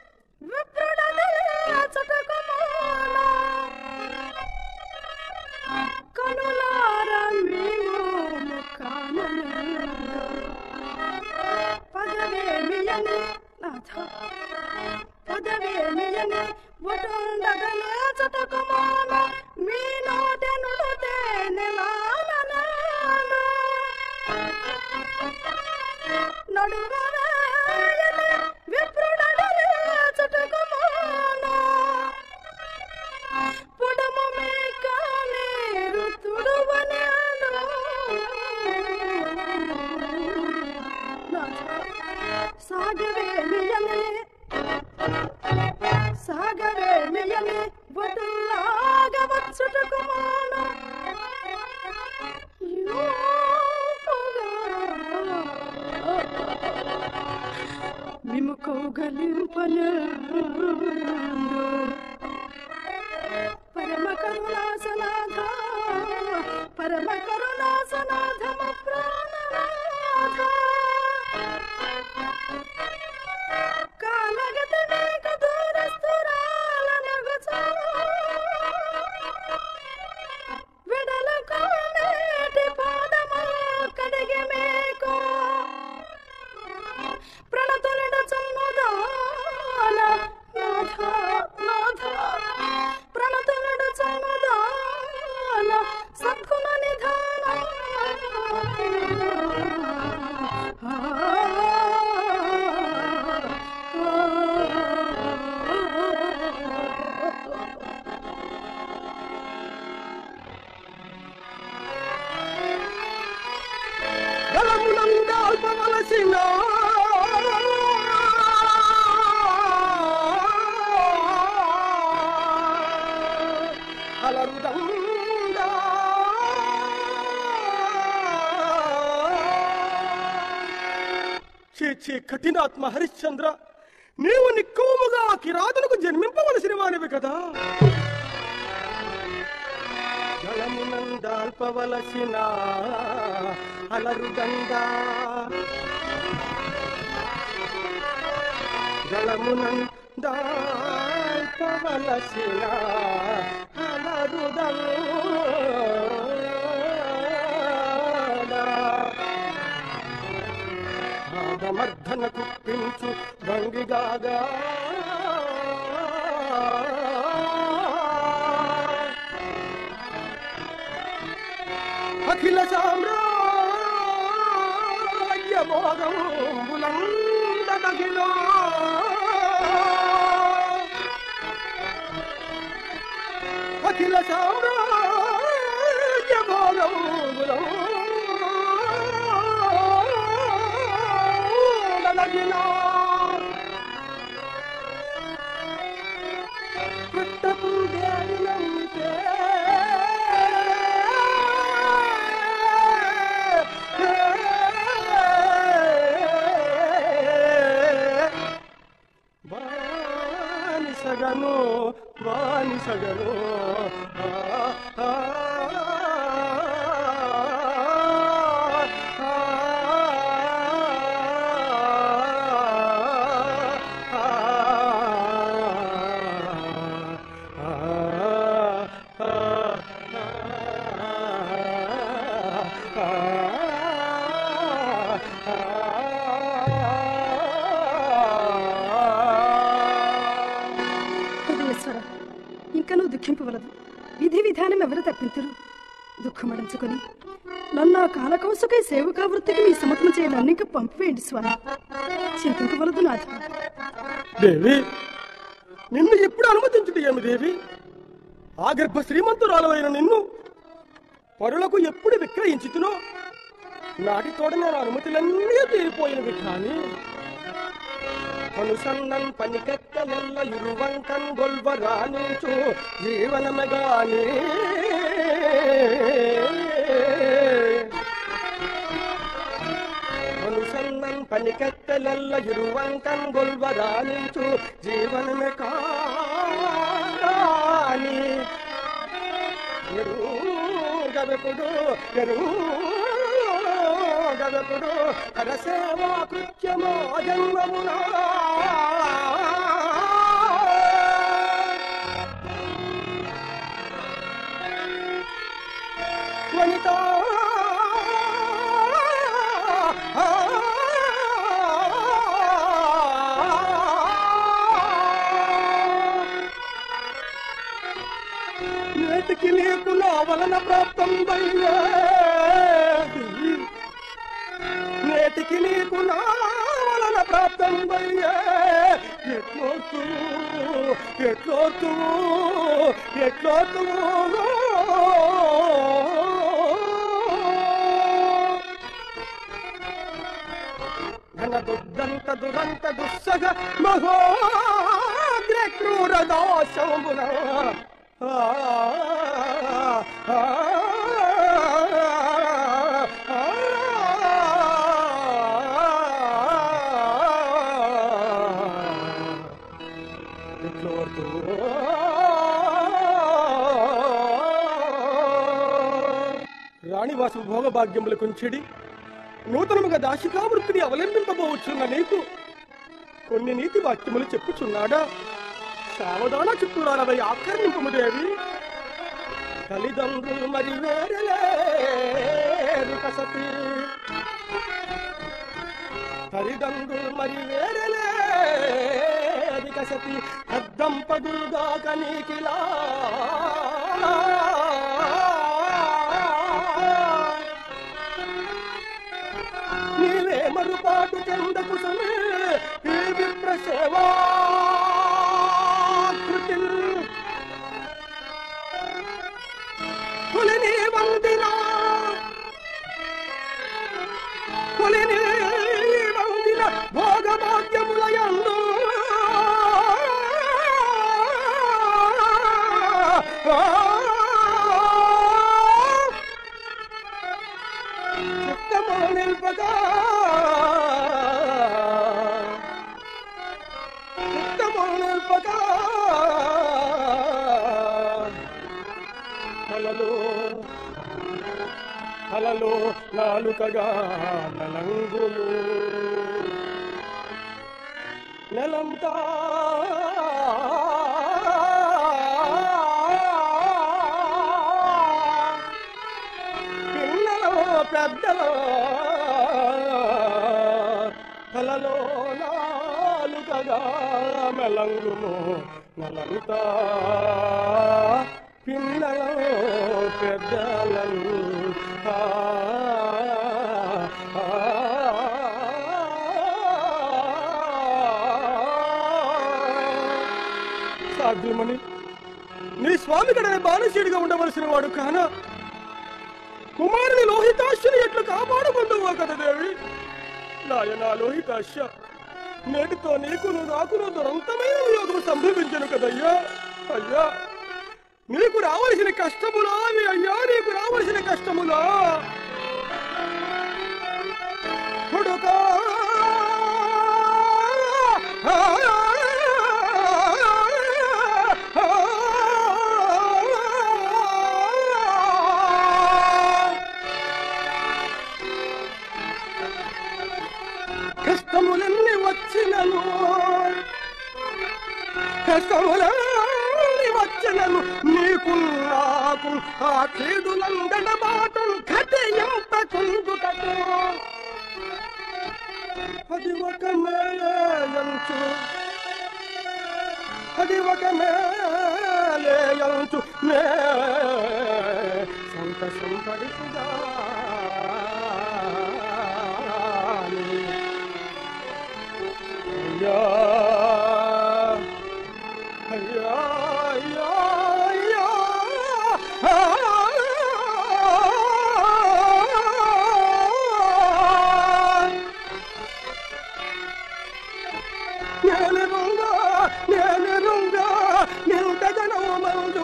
విప్రుడనిలచటకమాన. కనులార మేము కానలేదు. పదవేమియని నాథ పదవేమియని ఒటుండగనే చటకమాన మీ నోటె నుడితే నెలాలనాను నడువరాయని విప్రుడగనే చటకమాన పుడము మేక నీరు తుడువనేను సాగవే మియనే సాగవే మియనే వటులాగా వచ్చుటకు మాన మిము కౌగలింపనందు పరమ కరుణాసనాథ పరమ కరుణాసనాథ మ ప్రాణనాథ కాలగత మేక దూరస్తురాలనగుచు విడల కోనేటి పాదము కడిగి మేకో ప్రణతునిడ చన్నుదాన నాథ నాథ ప్రణతునిడ చన్నుదాన సద్గుణ నిధాన ఆ, గలమునందాల్పవలసిన అలరుదంగా చే కఠినాత్మ హరిశ్చంద్ర నీవు నిక్కువముగా ఆ కిరాతులకు జన్మింపవలసిన వానివి కదా జలమునందాల్పవలసిన అలరుగంగా జలమునందాల్పవలసిన అలరుగంగా పాదమర్ధన కుప్పించు భంగిగాగా అఖిల సామ్రాజ్యమోగంబులందగిలో అఖిల సామ్రాజ్యమోగంబులం దేవి నమ్మితే బానిసగను బానిసగను ఆ, ఆ, ఆ, హృదయేశ్వర ఇంకనూ దుఃఖింపవలదు విధి విధానం ఎవరు తప్పింతురు దుఃఖమడించుకొని నన్ను ఆ కాలకౌసుకై సేవకా వృత్తికి మీ సమతం చేయ నన్ను ఇంకా పంపివేయండి స్వామి చింతింపవలదు నాథ దేవి నిన్ను ఎప్పుడు అనుమతించుట ఏమి దేవి ఆ గర్భ శ్రీమంతురాలైన నిన్ను పరులకు ఎప్పుడు విక్రయించుతునో నాటి తోడ నేను అనుమతులన్నీ తీరిపోయినవి కానీ అనుసంధం పనికెత్తలెల్ల ఇరువంకం గొల్వరానించు జీవనమగాని అనుసంధం పనికెత్తలెల్ల ఇరువంకం గొల్వరానించు జీవనమే కాని ఎరుగదకుడు ఎరుగదకుడు కరసేవా కృత్యమో జన్మమునా వనిత నేటికి నీకు నా వలన ప్రాప్తం నేటికి నీకు నా వలన ప్రాప్తం ఎట్లోతు ఎట్లోతు ఎట్లోతు ఘన దుర్దంత దురంత దుస్సగ మహోగ్ర క్రూర దోషమున ఆ, ఆ, ఆ, ఎట్లోతు రాణివాసు భోగభాగ్యముల కొంచెడి నూతనముగా దాశికావృత్తిని అవలంబింపబోవచ్చున్న నీకు కొన్ని నీతి వాక్యములు చెప్పుచున్నాడా సావధాన చిత్తూరాలపై ఆకర్ణింపము దేవి తల్లిదండ్రులు మరి వేరలేరు కసతి తల్లిదండ్రులు మరి వేరలేరు కసతి అద్దంపదులుగాక నీకిలా నీవే మరుపాటు చెందకు సమే ఈ విప్రసేవాకృతి పులిని వందిన పులిని వందిన భోగభాగ్యములయందు చిత్తము నిల్పగా చిత్తము నిల్పగా కలలో కలలో నాలుకగా నలంగులు నెలంతా పిల్లలు పెద్దలు కలలో నాలుకగా మెలంగును నలంతా పిల్లలు పెద్దలను ఆ, ఆ, సాధ్యమని నీ స్వామి కడ బాలశీడిగా ఉండవలసిన వాడు కానా కుమారుని లోహితాశ్వని ఎట్లు కాపాడుకుంటువా కదా దేవి నాయనా లోహితాశ్వ నేటితో నీకును నాకును దురంతమైన యోగం సంభవించను కదయ్యా అయ్యా నీకు రావలసిన కష్టములా మీ అయ్యా నీకు రావలసిన కష్టములా కొడుకా కష్టములన్నీ వచ్చినను కష్టములన్నీ వచ్చినను నీకు నాకు ఆ కీడులందడ బాటం కథయంత కుందుటకు అది ఒక మేలంచు అది ఒక మేలేయంచు నే సంతసం పడుతుందా అయ్యా అయ్యా అయ్యా అయ్యా నేనెరుంగా నేనెరుంగా నింతగనము మందు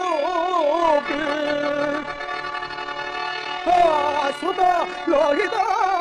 సుధ లోహిత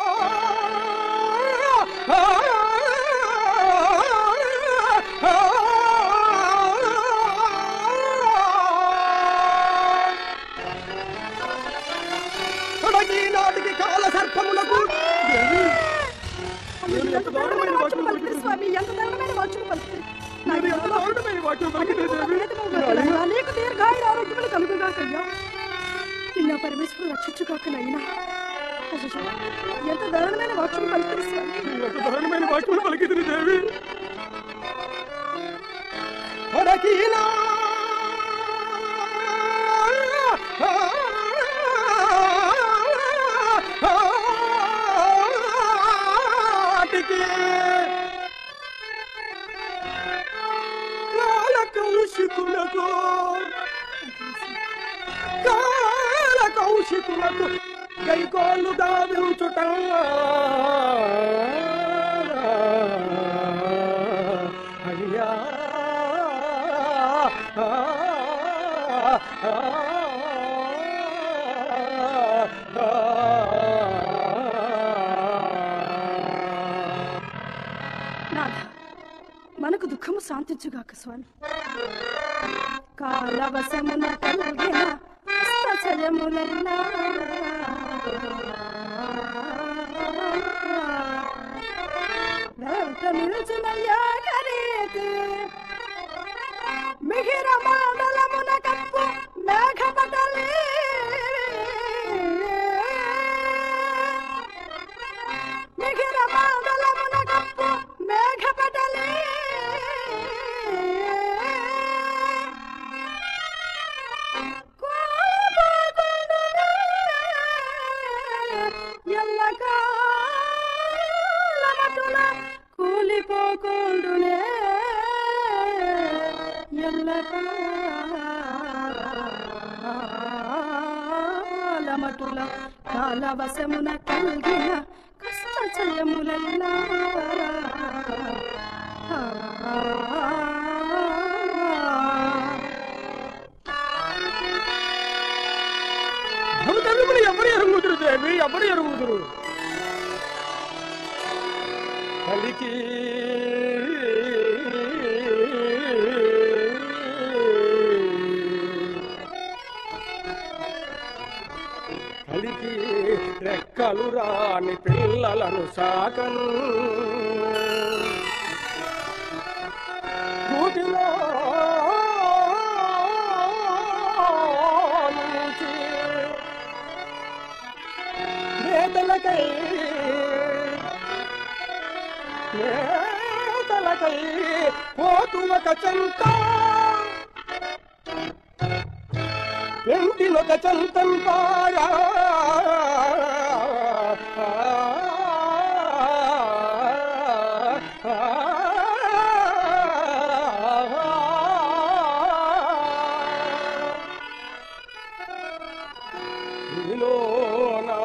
తొడగి నాటికి కాల సర్పములకు దేవి, నేను ఎంత దారుణమైన వాక్యం పలికితే స్వామి ఎంత దారుణమైన వాక్యం పలుకుతుంది నేను ఎంత దారుణమైన వాక్యం పలికితే దేవి నాయనా, అనేక దీర్ఘాయుర ఆరోగ్యములు కలుగుగాకయ్యా నిన్న పరమేశ్వరుడు రక్షించుగాక నైనా ఎంత దారుణమైన వాక్యం పలుకుతుంది స్వామి నేను ఎంత దారుణమైన వాక్యం పలికితే దేవి తొడగినా నాటికి కాల కౌశికులకు కాల కౌశికులకు కైకోళ్ళు దావించుట అయ్యా నాథ మనకు దుఃఖము శాంతించుగాక స్వామి కాలవశమున కలిగిన కష్టచయములన్నా వెంట నిలుచునయ్యా కరీతి మిహిర మండలమున కప్పు మేఘపటలే మిహిర మండలమున కప్పు మేఘపటలే ఎల్లకాలమటున కూలిపోకుండునే ఎల్లకాలమటుల కాలవశమున కలిగిన కష్టచయములల్లా భవతల్లుములు ఎవరు ఎరుగుదురు దేవి ఎవరు ఎరుగుదురు కలికి కలికి రెక్కలు రాని పిల్లలను సాకను గూటిలో నుంచి నేతలకై నేతలకై పోతు ఒక చెంత వెంటినొక చెంతం పారా ఈలోనా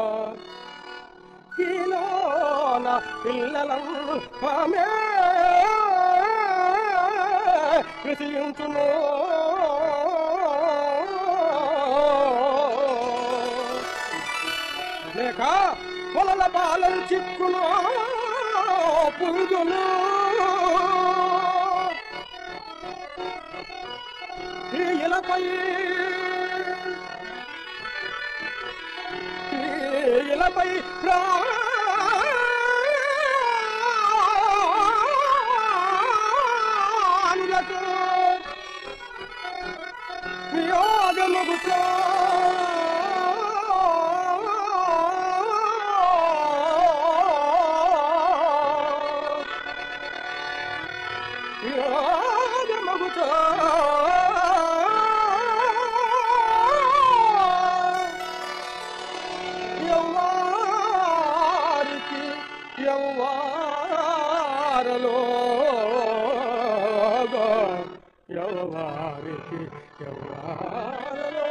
ఈలోన పిల్లలం ఆమె కృషించును లేక పొలల బాలం చిక్కును పురుగును ఈ ఇలపై ఈ ఇలపై ప్రాణులకు యోగముగుతో యోగముగుతో ఎవ్వారికి ఎవ్వారలో ఎవ్వారికి ఎవ్వారలో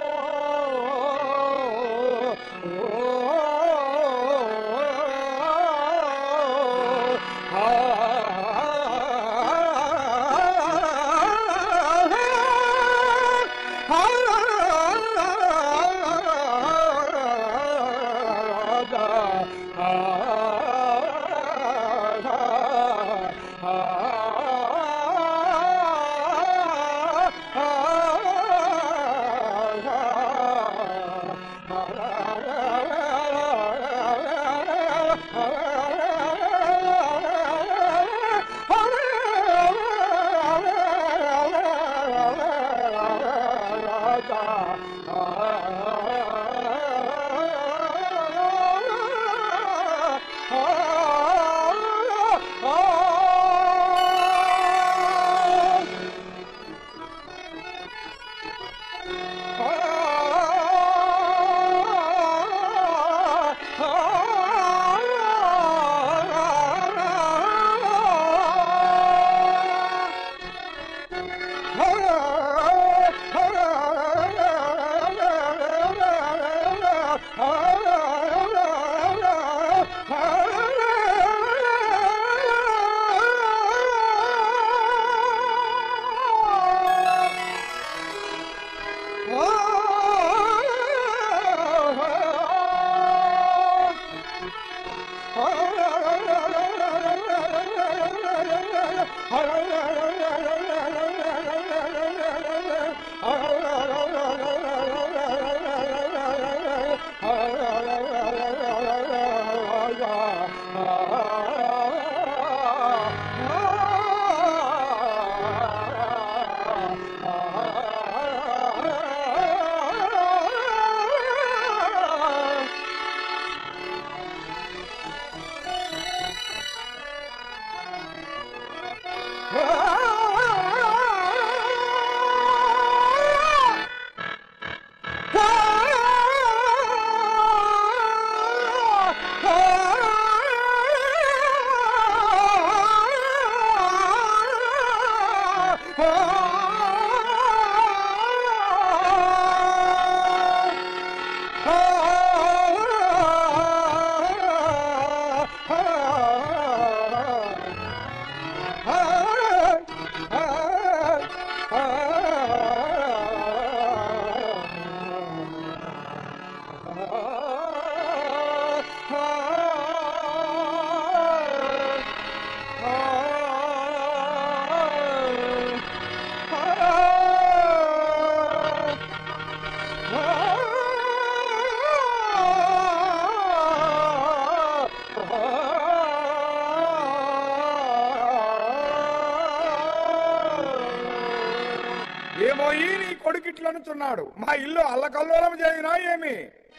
ఏమో ఈ నీ కొడుకిట్లనుచున్నాడు మా ఇల్లు అల్లకల్లోలం చేయినా ఏమి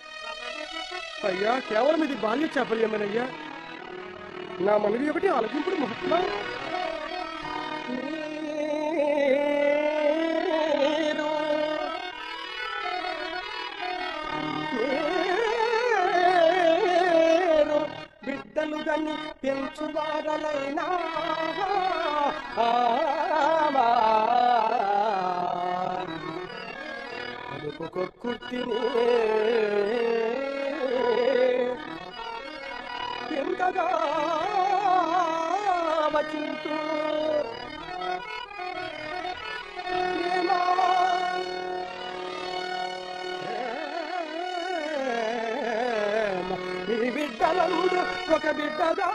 అయ్యా కేవలం ఇది బాల్య చాపల్యమేనయ్యా నా మనవి ఒకటి ఆలకింపుడు మహాత్మా మీరు మీరు బిడ్డలు గని పెంచువారలైనా అదుపు కుర్తిని ఎంతగా వచింతు ప్రేమా ప్రేమ నందు ఒక బిడ్డగా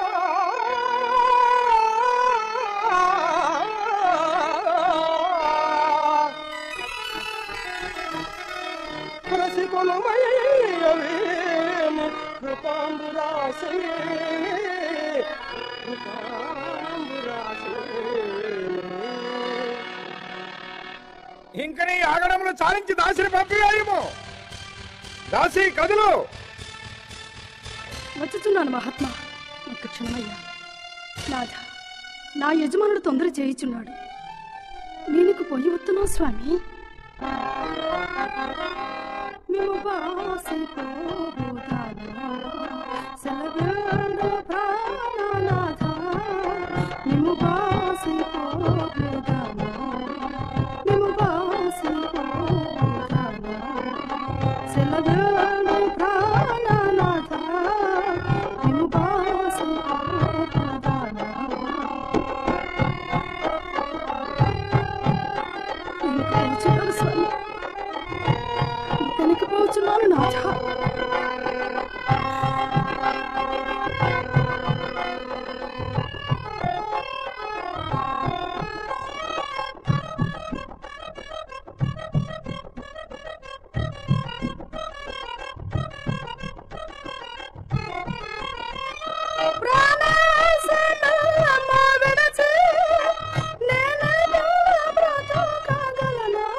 రసికులమయ్యవేమి కృపాంబురాశి కృపాంబురాశి ఇంకనీ ఆగడములు చాలించి దాసిని పంపివేయము దాసి కదులు వచ్చుచున్నాను మహాత్మా ఒక్క క్షణమయ్యా నాథ నా యజమానుడు తొందర చేయుచున్నాడు నేనుకు పోయి వస్తున్నా స్వామి మేము బాసిపోబోతానా, సెలవేడు ప్రాణనాథ. మేము బాసిపోబోతానా, మేము బాసిపోబోతానా, సెలవేడు ప్రాణనాథ. మేము బాసిపోబోతానా. వెనుకపోచున్నాను స్వామి వెనుకపోచున్నాను నాథ ప్రాణేశనమ్మ విడచి నేనేదో బ్రతకగలను.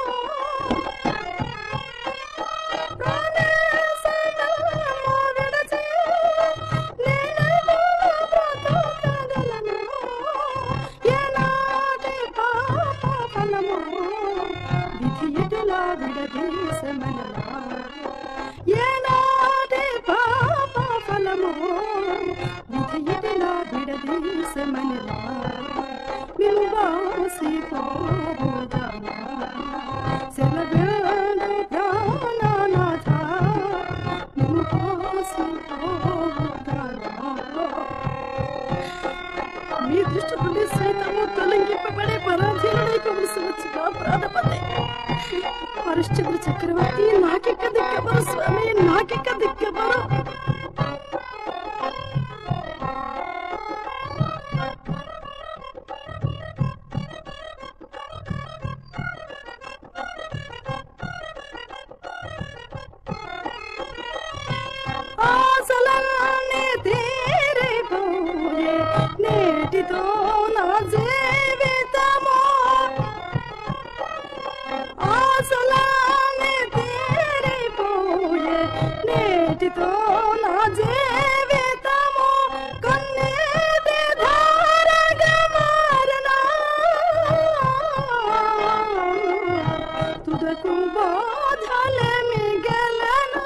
ప్రాణేశనమ్మ విడచి నేనేదో బ్రతకగలను. ఏనాటి పాప ఫలము విధి ఎటులా విడదీసెమనలా. ఏనాటి పాప ఫలము విధయటిలా విడదీసమనిలా మేము వాసిపోదామా సెలవేడు ప్రాణనాథ మేము వాసిపోదామా మీ దృష్టి నుండి సైతము తొలగింపబడే పరాధీనుడై కవలసి వచ్చిన ప్రాణపతి హరిశ్చంద్ర చక్రవర్తి నాకెక్క దిక్కబరు స్వామి నాకెక్క దిక్కబరు ఆశలన్నీ తీరిపోయే నేటితో నా జీవితము ఆశలన్నీ తీరిపోయే నేటితో నా జీవితము కన్నీటి ధారగా మారనా తుదకు బాధలే మిగలనా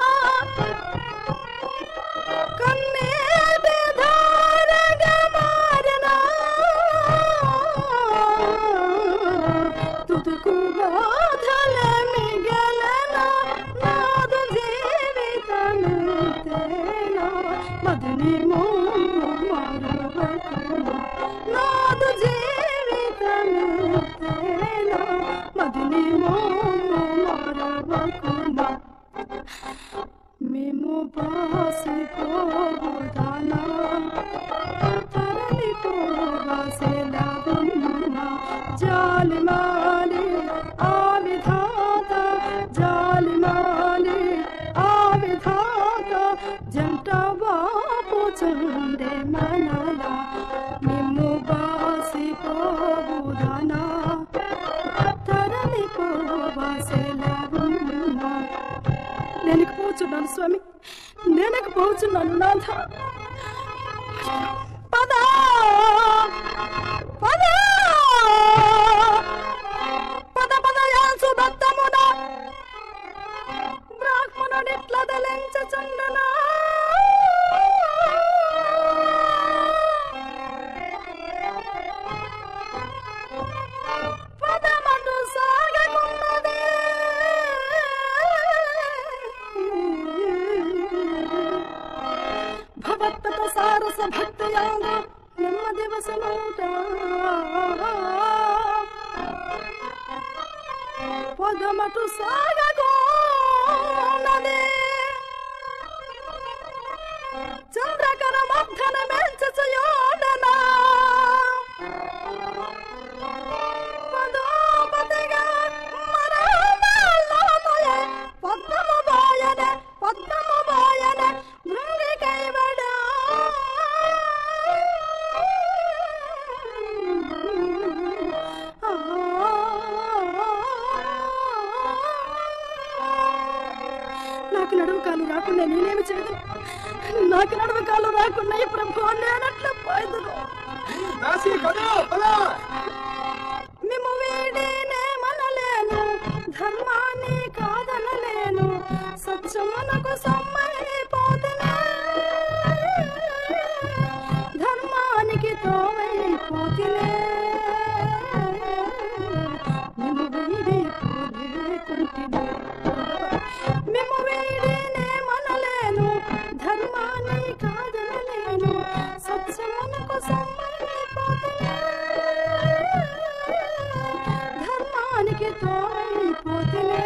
కన్నీటి ధారగా మారనా తుదకు బాధలే మిగలనా నాదు జీవితమంతేనా మదని మోము మరువకునా నాదు జీవితమంతేనా మదని మోము మరువకునా మేము పాసిపోదానా తరలిపోవాసెలవున్నా జాలిమాలి ఆ విధాత జాలిమాలి ఆ విధాత జంట బాపు చండే మనలా మేము బాసిపోదానా తరలిపోవాసెలవున్నా నేనకు పోచున్నాను స్వామి నేనకు పోచున్నాను నాథ పద పద పద పద యాసు దత్తమున బ్రాహ్మణుడిట్ల దలించుచుండనా పదమటు సాగకున్నదే భవత్తత సారస భక్తయాంగ నెమ్మ దివసమూట పదమటు సాగకున్నదే చంద్ర కరమర్ధనమెంచయోడనా పదోపతిగా మరమాలోనయ పద్మము బాయన పద్మము బాయన భృంగి కైవడ నాకు నడుము కాలు రాకుండా నేనేమి చేయదు నాకు నడుము కాలు రాకుండా ఈ ప్రభు నేనట్లా పోయదును దాసి కదా పదా మేము వీడినే మనలేను ధర్మాన్ని కాదనలేను సత్యమునకు సమ్మైపోతున్నా ధర్మానికి తోవైపోతులే మేము వీడి పోలేకుంటినే మేము వీడినే మనలేను ధర్మాన్ని కాదనలేను సత్యమునకు సమ్మైపోతున్నా ధర్మానికి తోడైపోతులే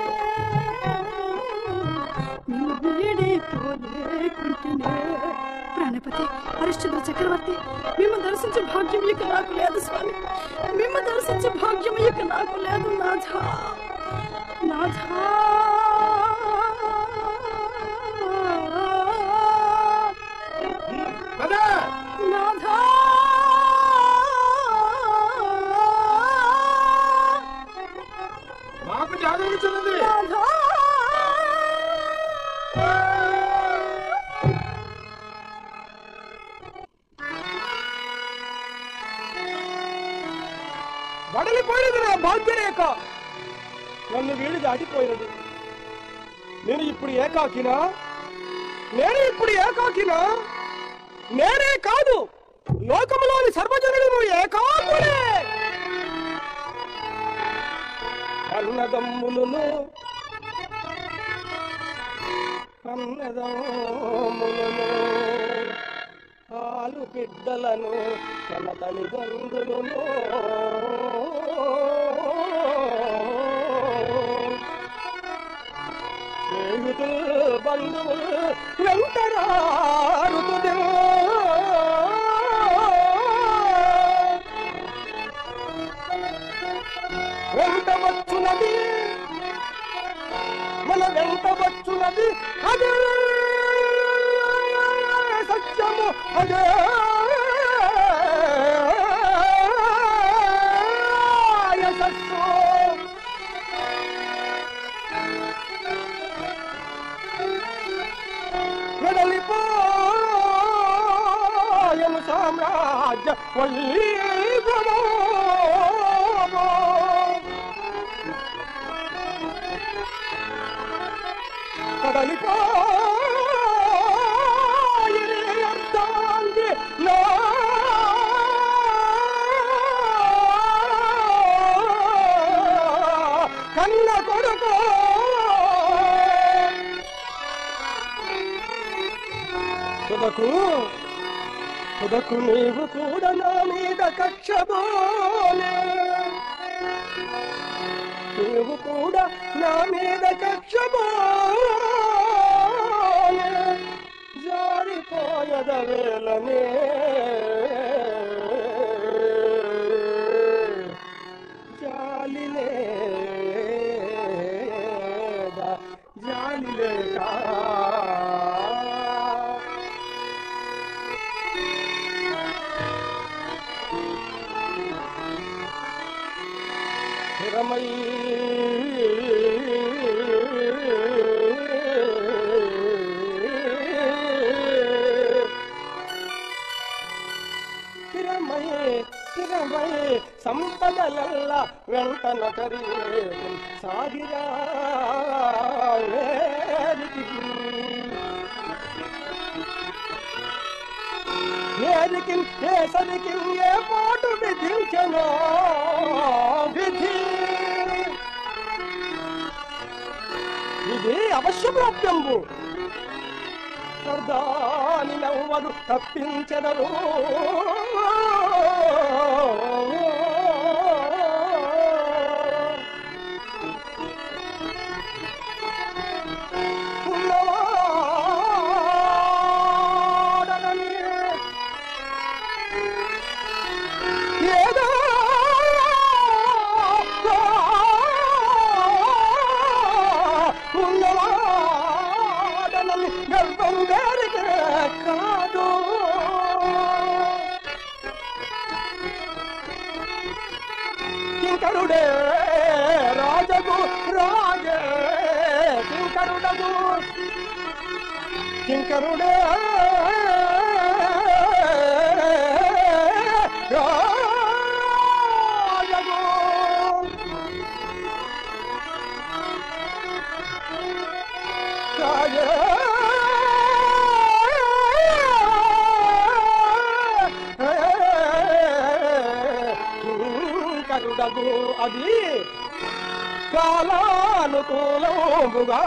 నిన్ను వీడిపోలేకుంటునే ప్రాణపతి హరిశ్చంద్ర చక్రవర్తి మేము దర్శించే భాగ్యం ఇక నాకు లేదు స్వామి మేము దర్శించే భాగ్యం ఇక నాకు లేదు నాథా నాథా పదా నాథా మాకు జాగరించున్నది నాథా వడలిపోయినది నా భాగ్యరేఖ నన్ను వీడి దాటిపోయినది నేను ఇప్పుడు ఏకాకినా నేను ఇప్పుడు ఏకాకినా నేనే కాదు లోకములోని సర్వజనుడు ఏకాకులే అన్నదమ్ములను అన్నదమ్ములను ఆలు బిడ్డలను తన తల్లిదండ్రులను స్నేహితులు బంధువులు వెంటరారుతుదే వెంట వచ్చునది మన వెంట వచ్చునది అదే సత్యము అదే యశస్సు వెడలిపోయను సామ్రాజ్య వైభవము కదలిపోయని అర్థాంగి నా కన్న కొడుకు తుదకు తుదకు నీవు కూడా నా మీద కక్షబోలే నీవు కూడా నా మీద కక్షబోలే జారిపోయద వేళనే జాలిలేదా జాలిలేదా స్థిరమై స్థిరమై స్థిరమై సంపదలల్ల వెంటన కరివేదు సాగిరా ఏరికి కేసరికి ఏ పోటు విధించను విధి ఇది అవశ్య ప్రాప్తంబు స్వర్గాని నవ్వదు తప్పించెదరు ఉన్నవాడన కింకరుడే రాజగు రాజే కింకరుడగు కింకరుడే రాజగు రాజే కరుడగు అది కాలానుకూలముగా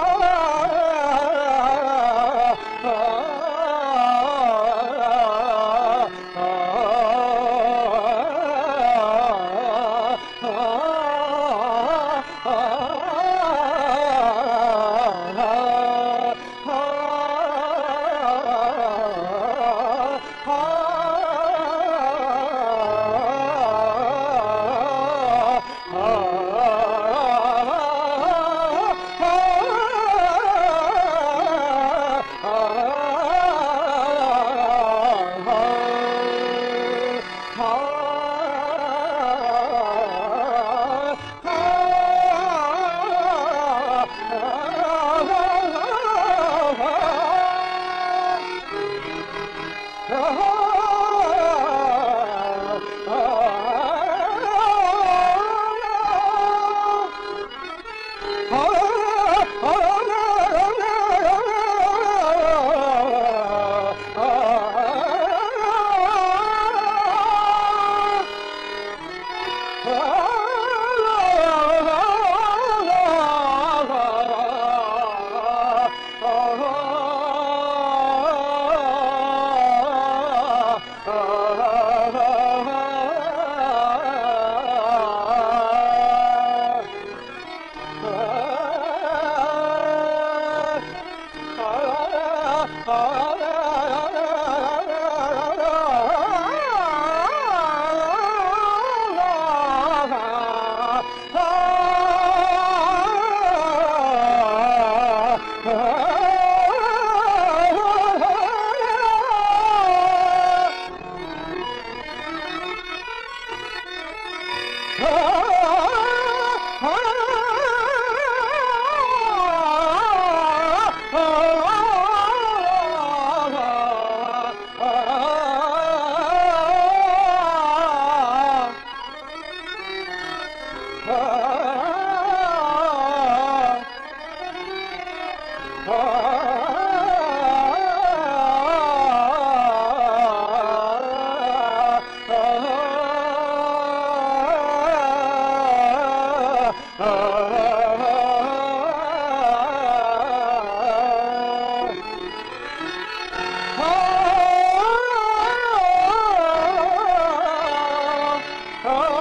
ఆ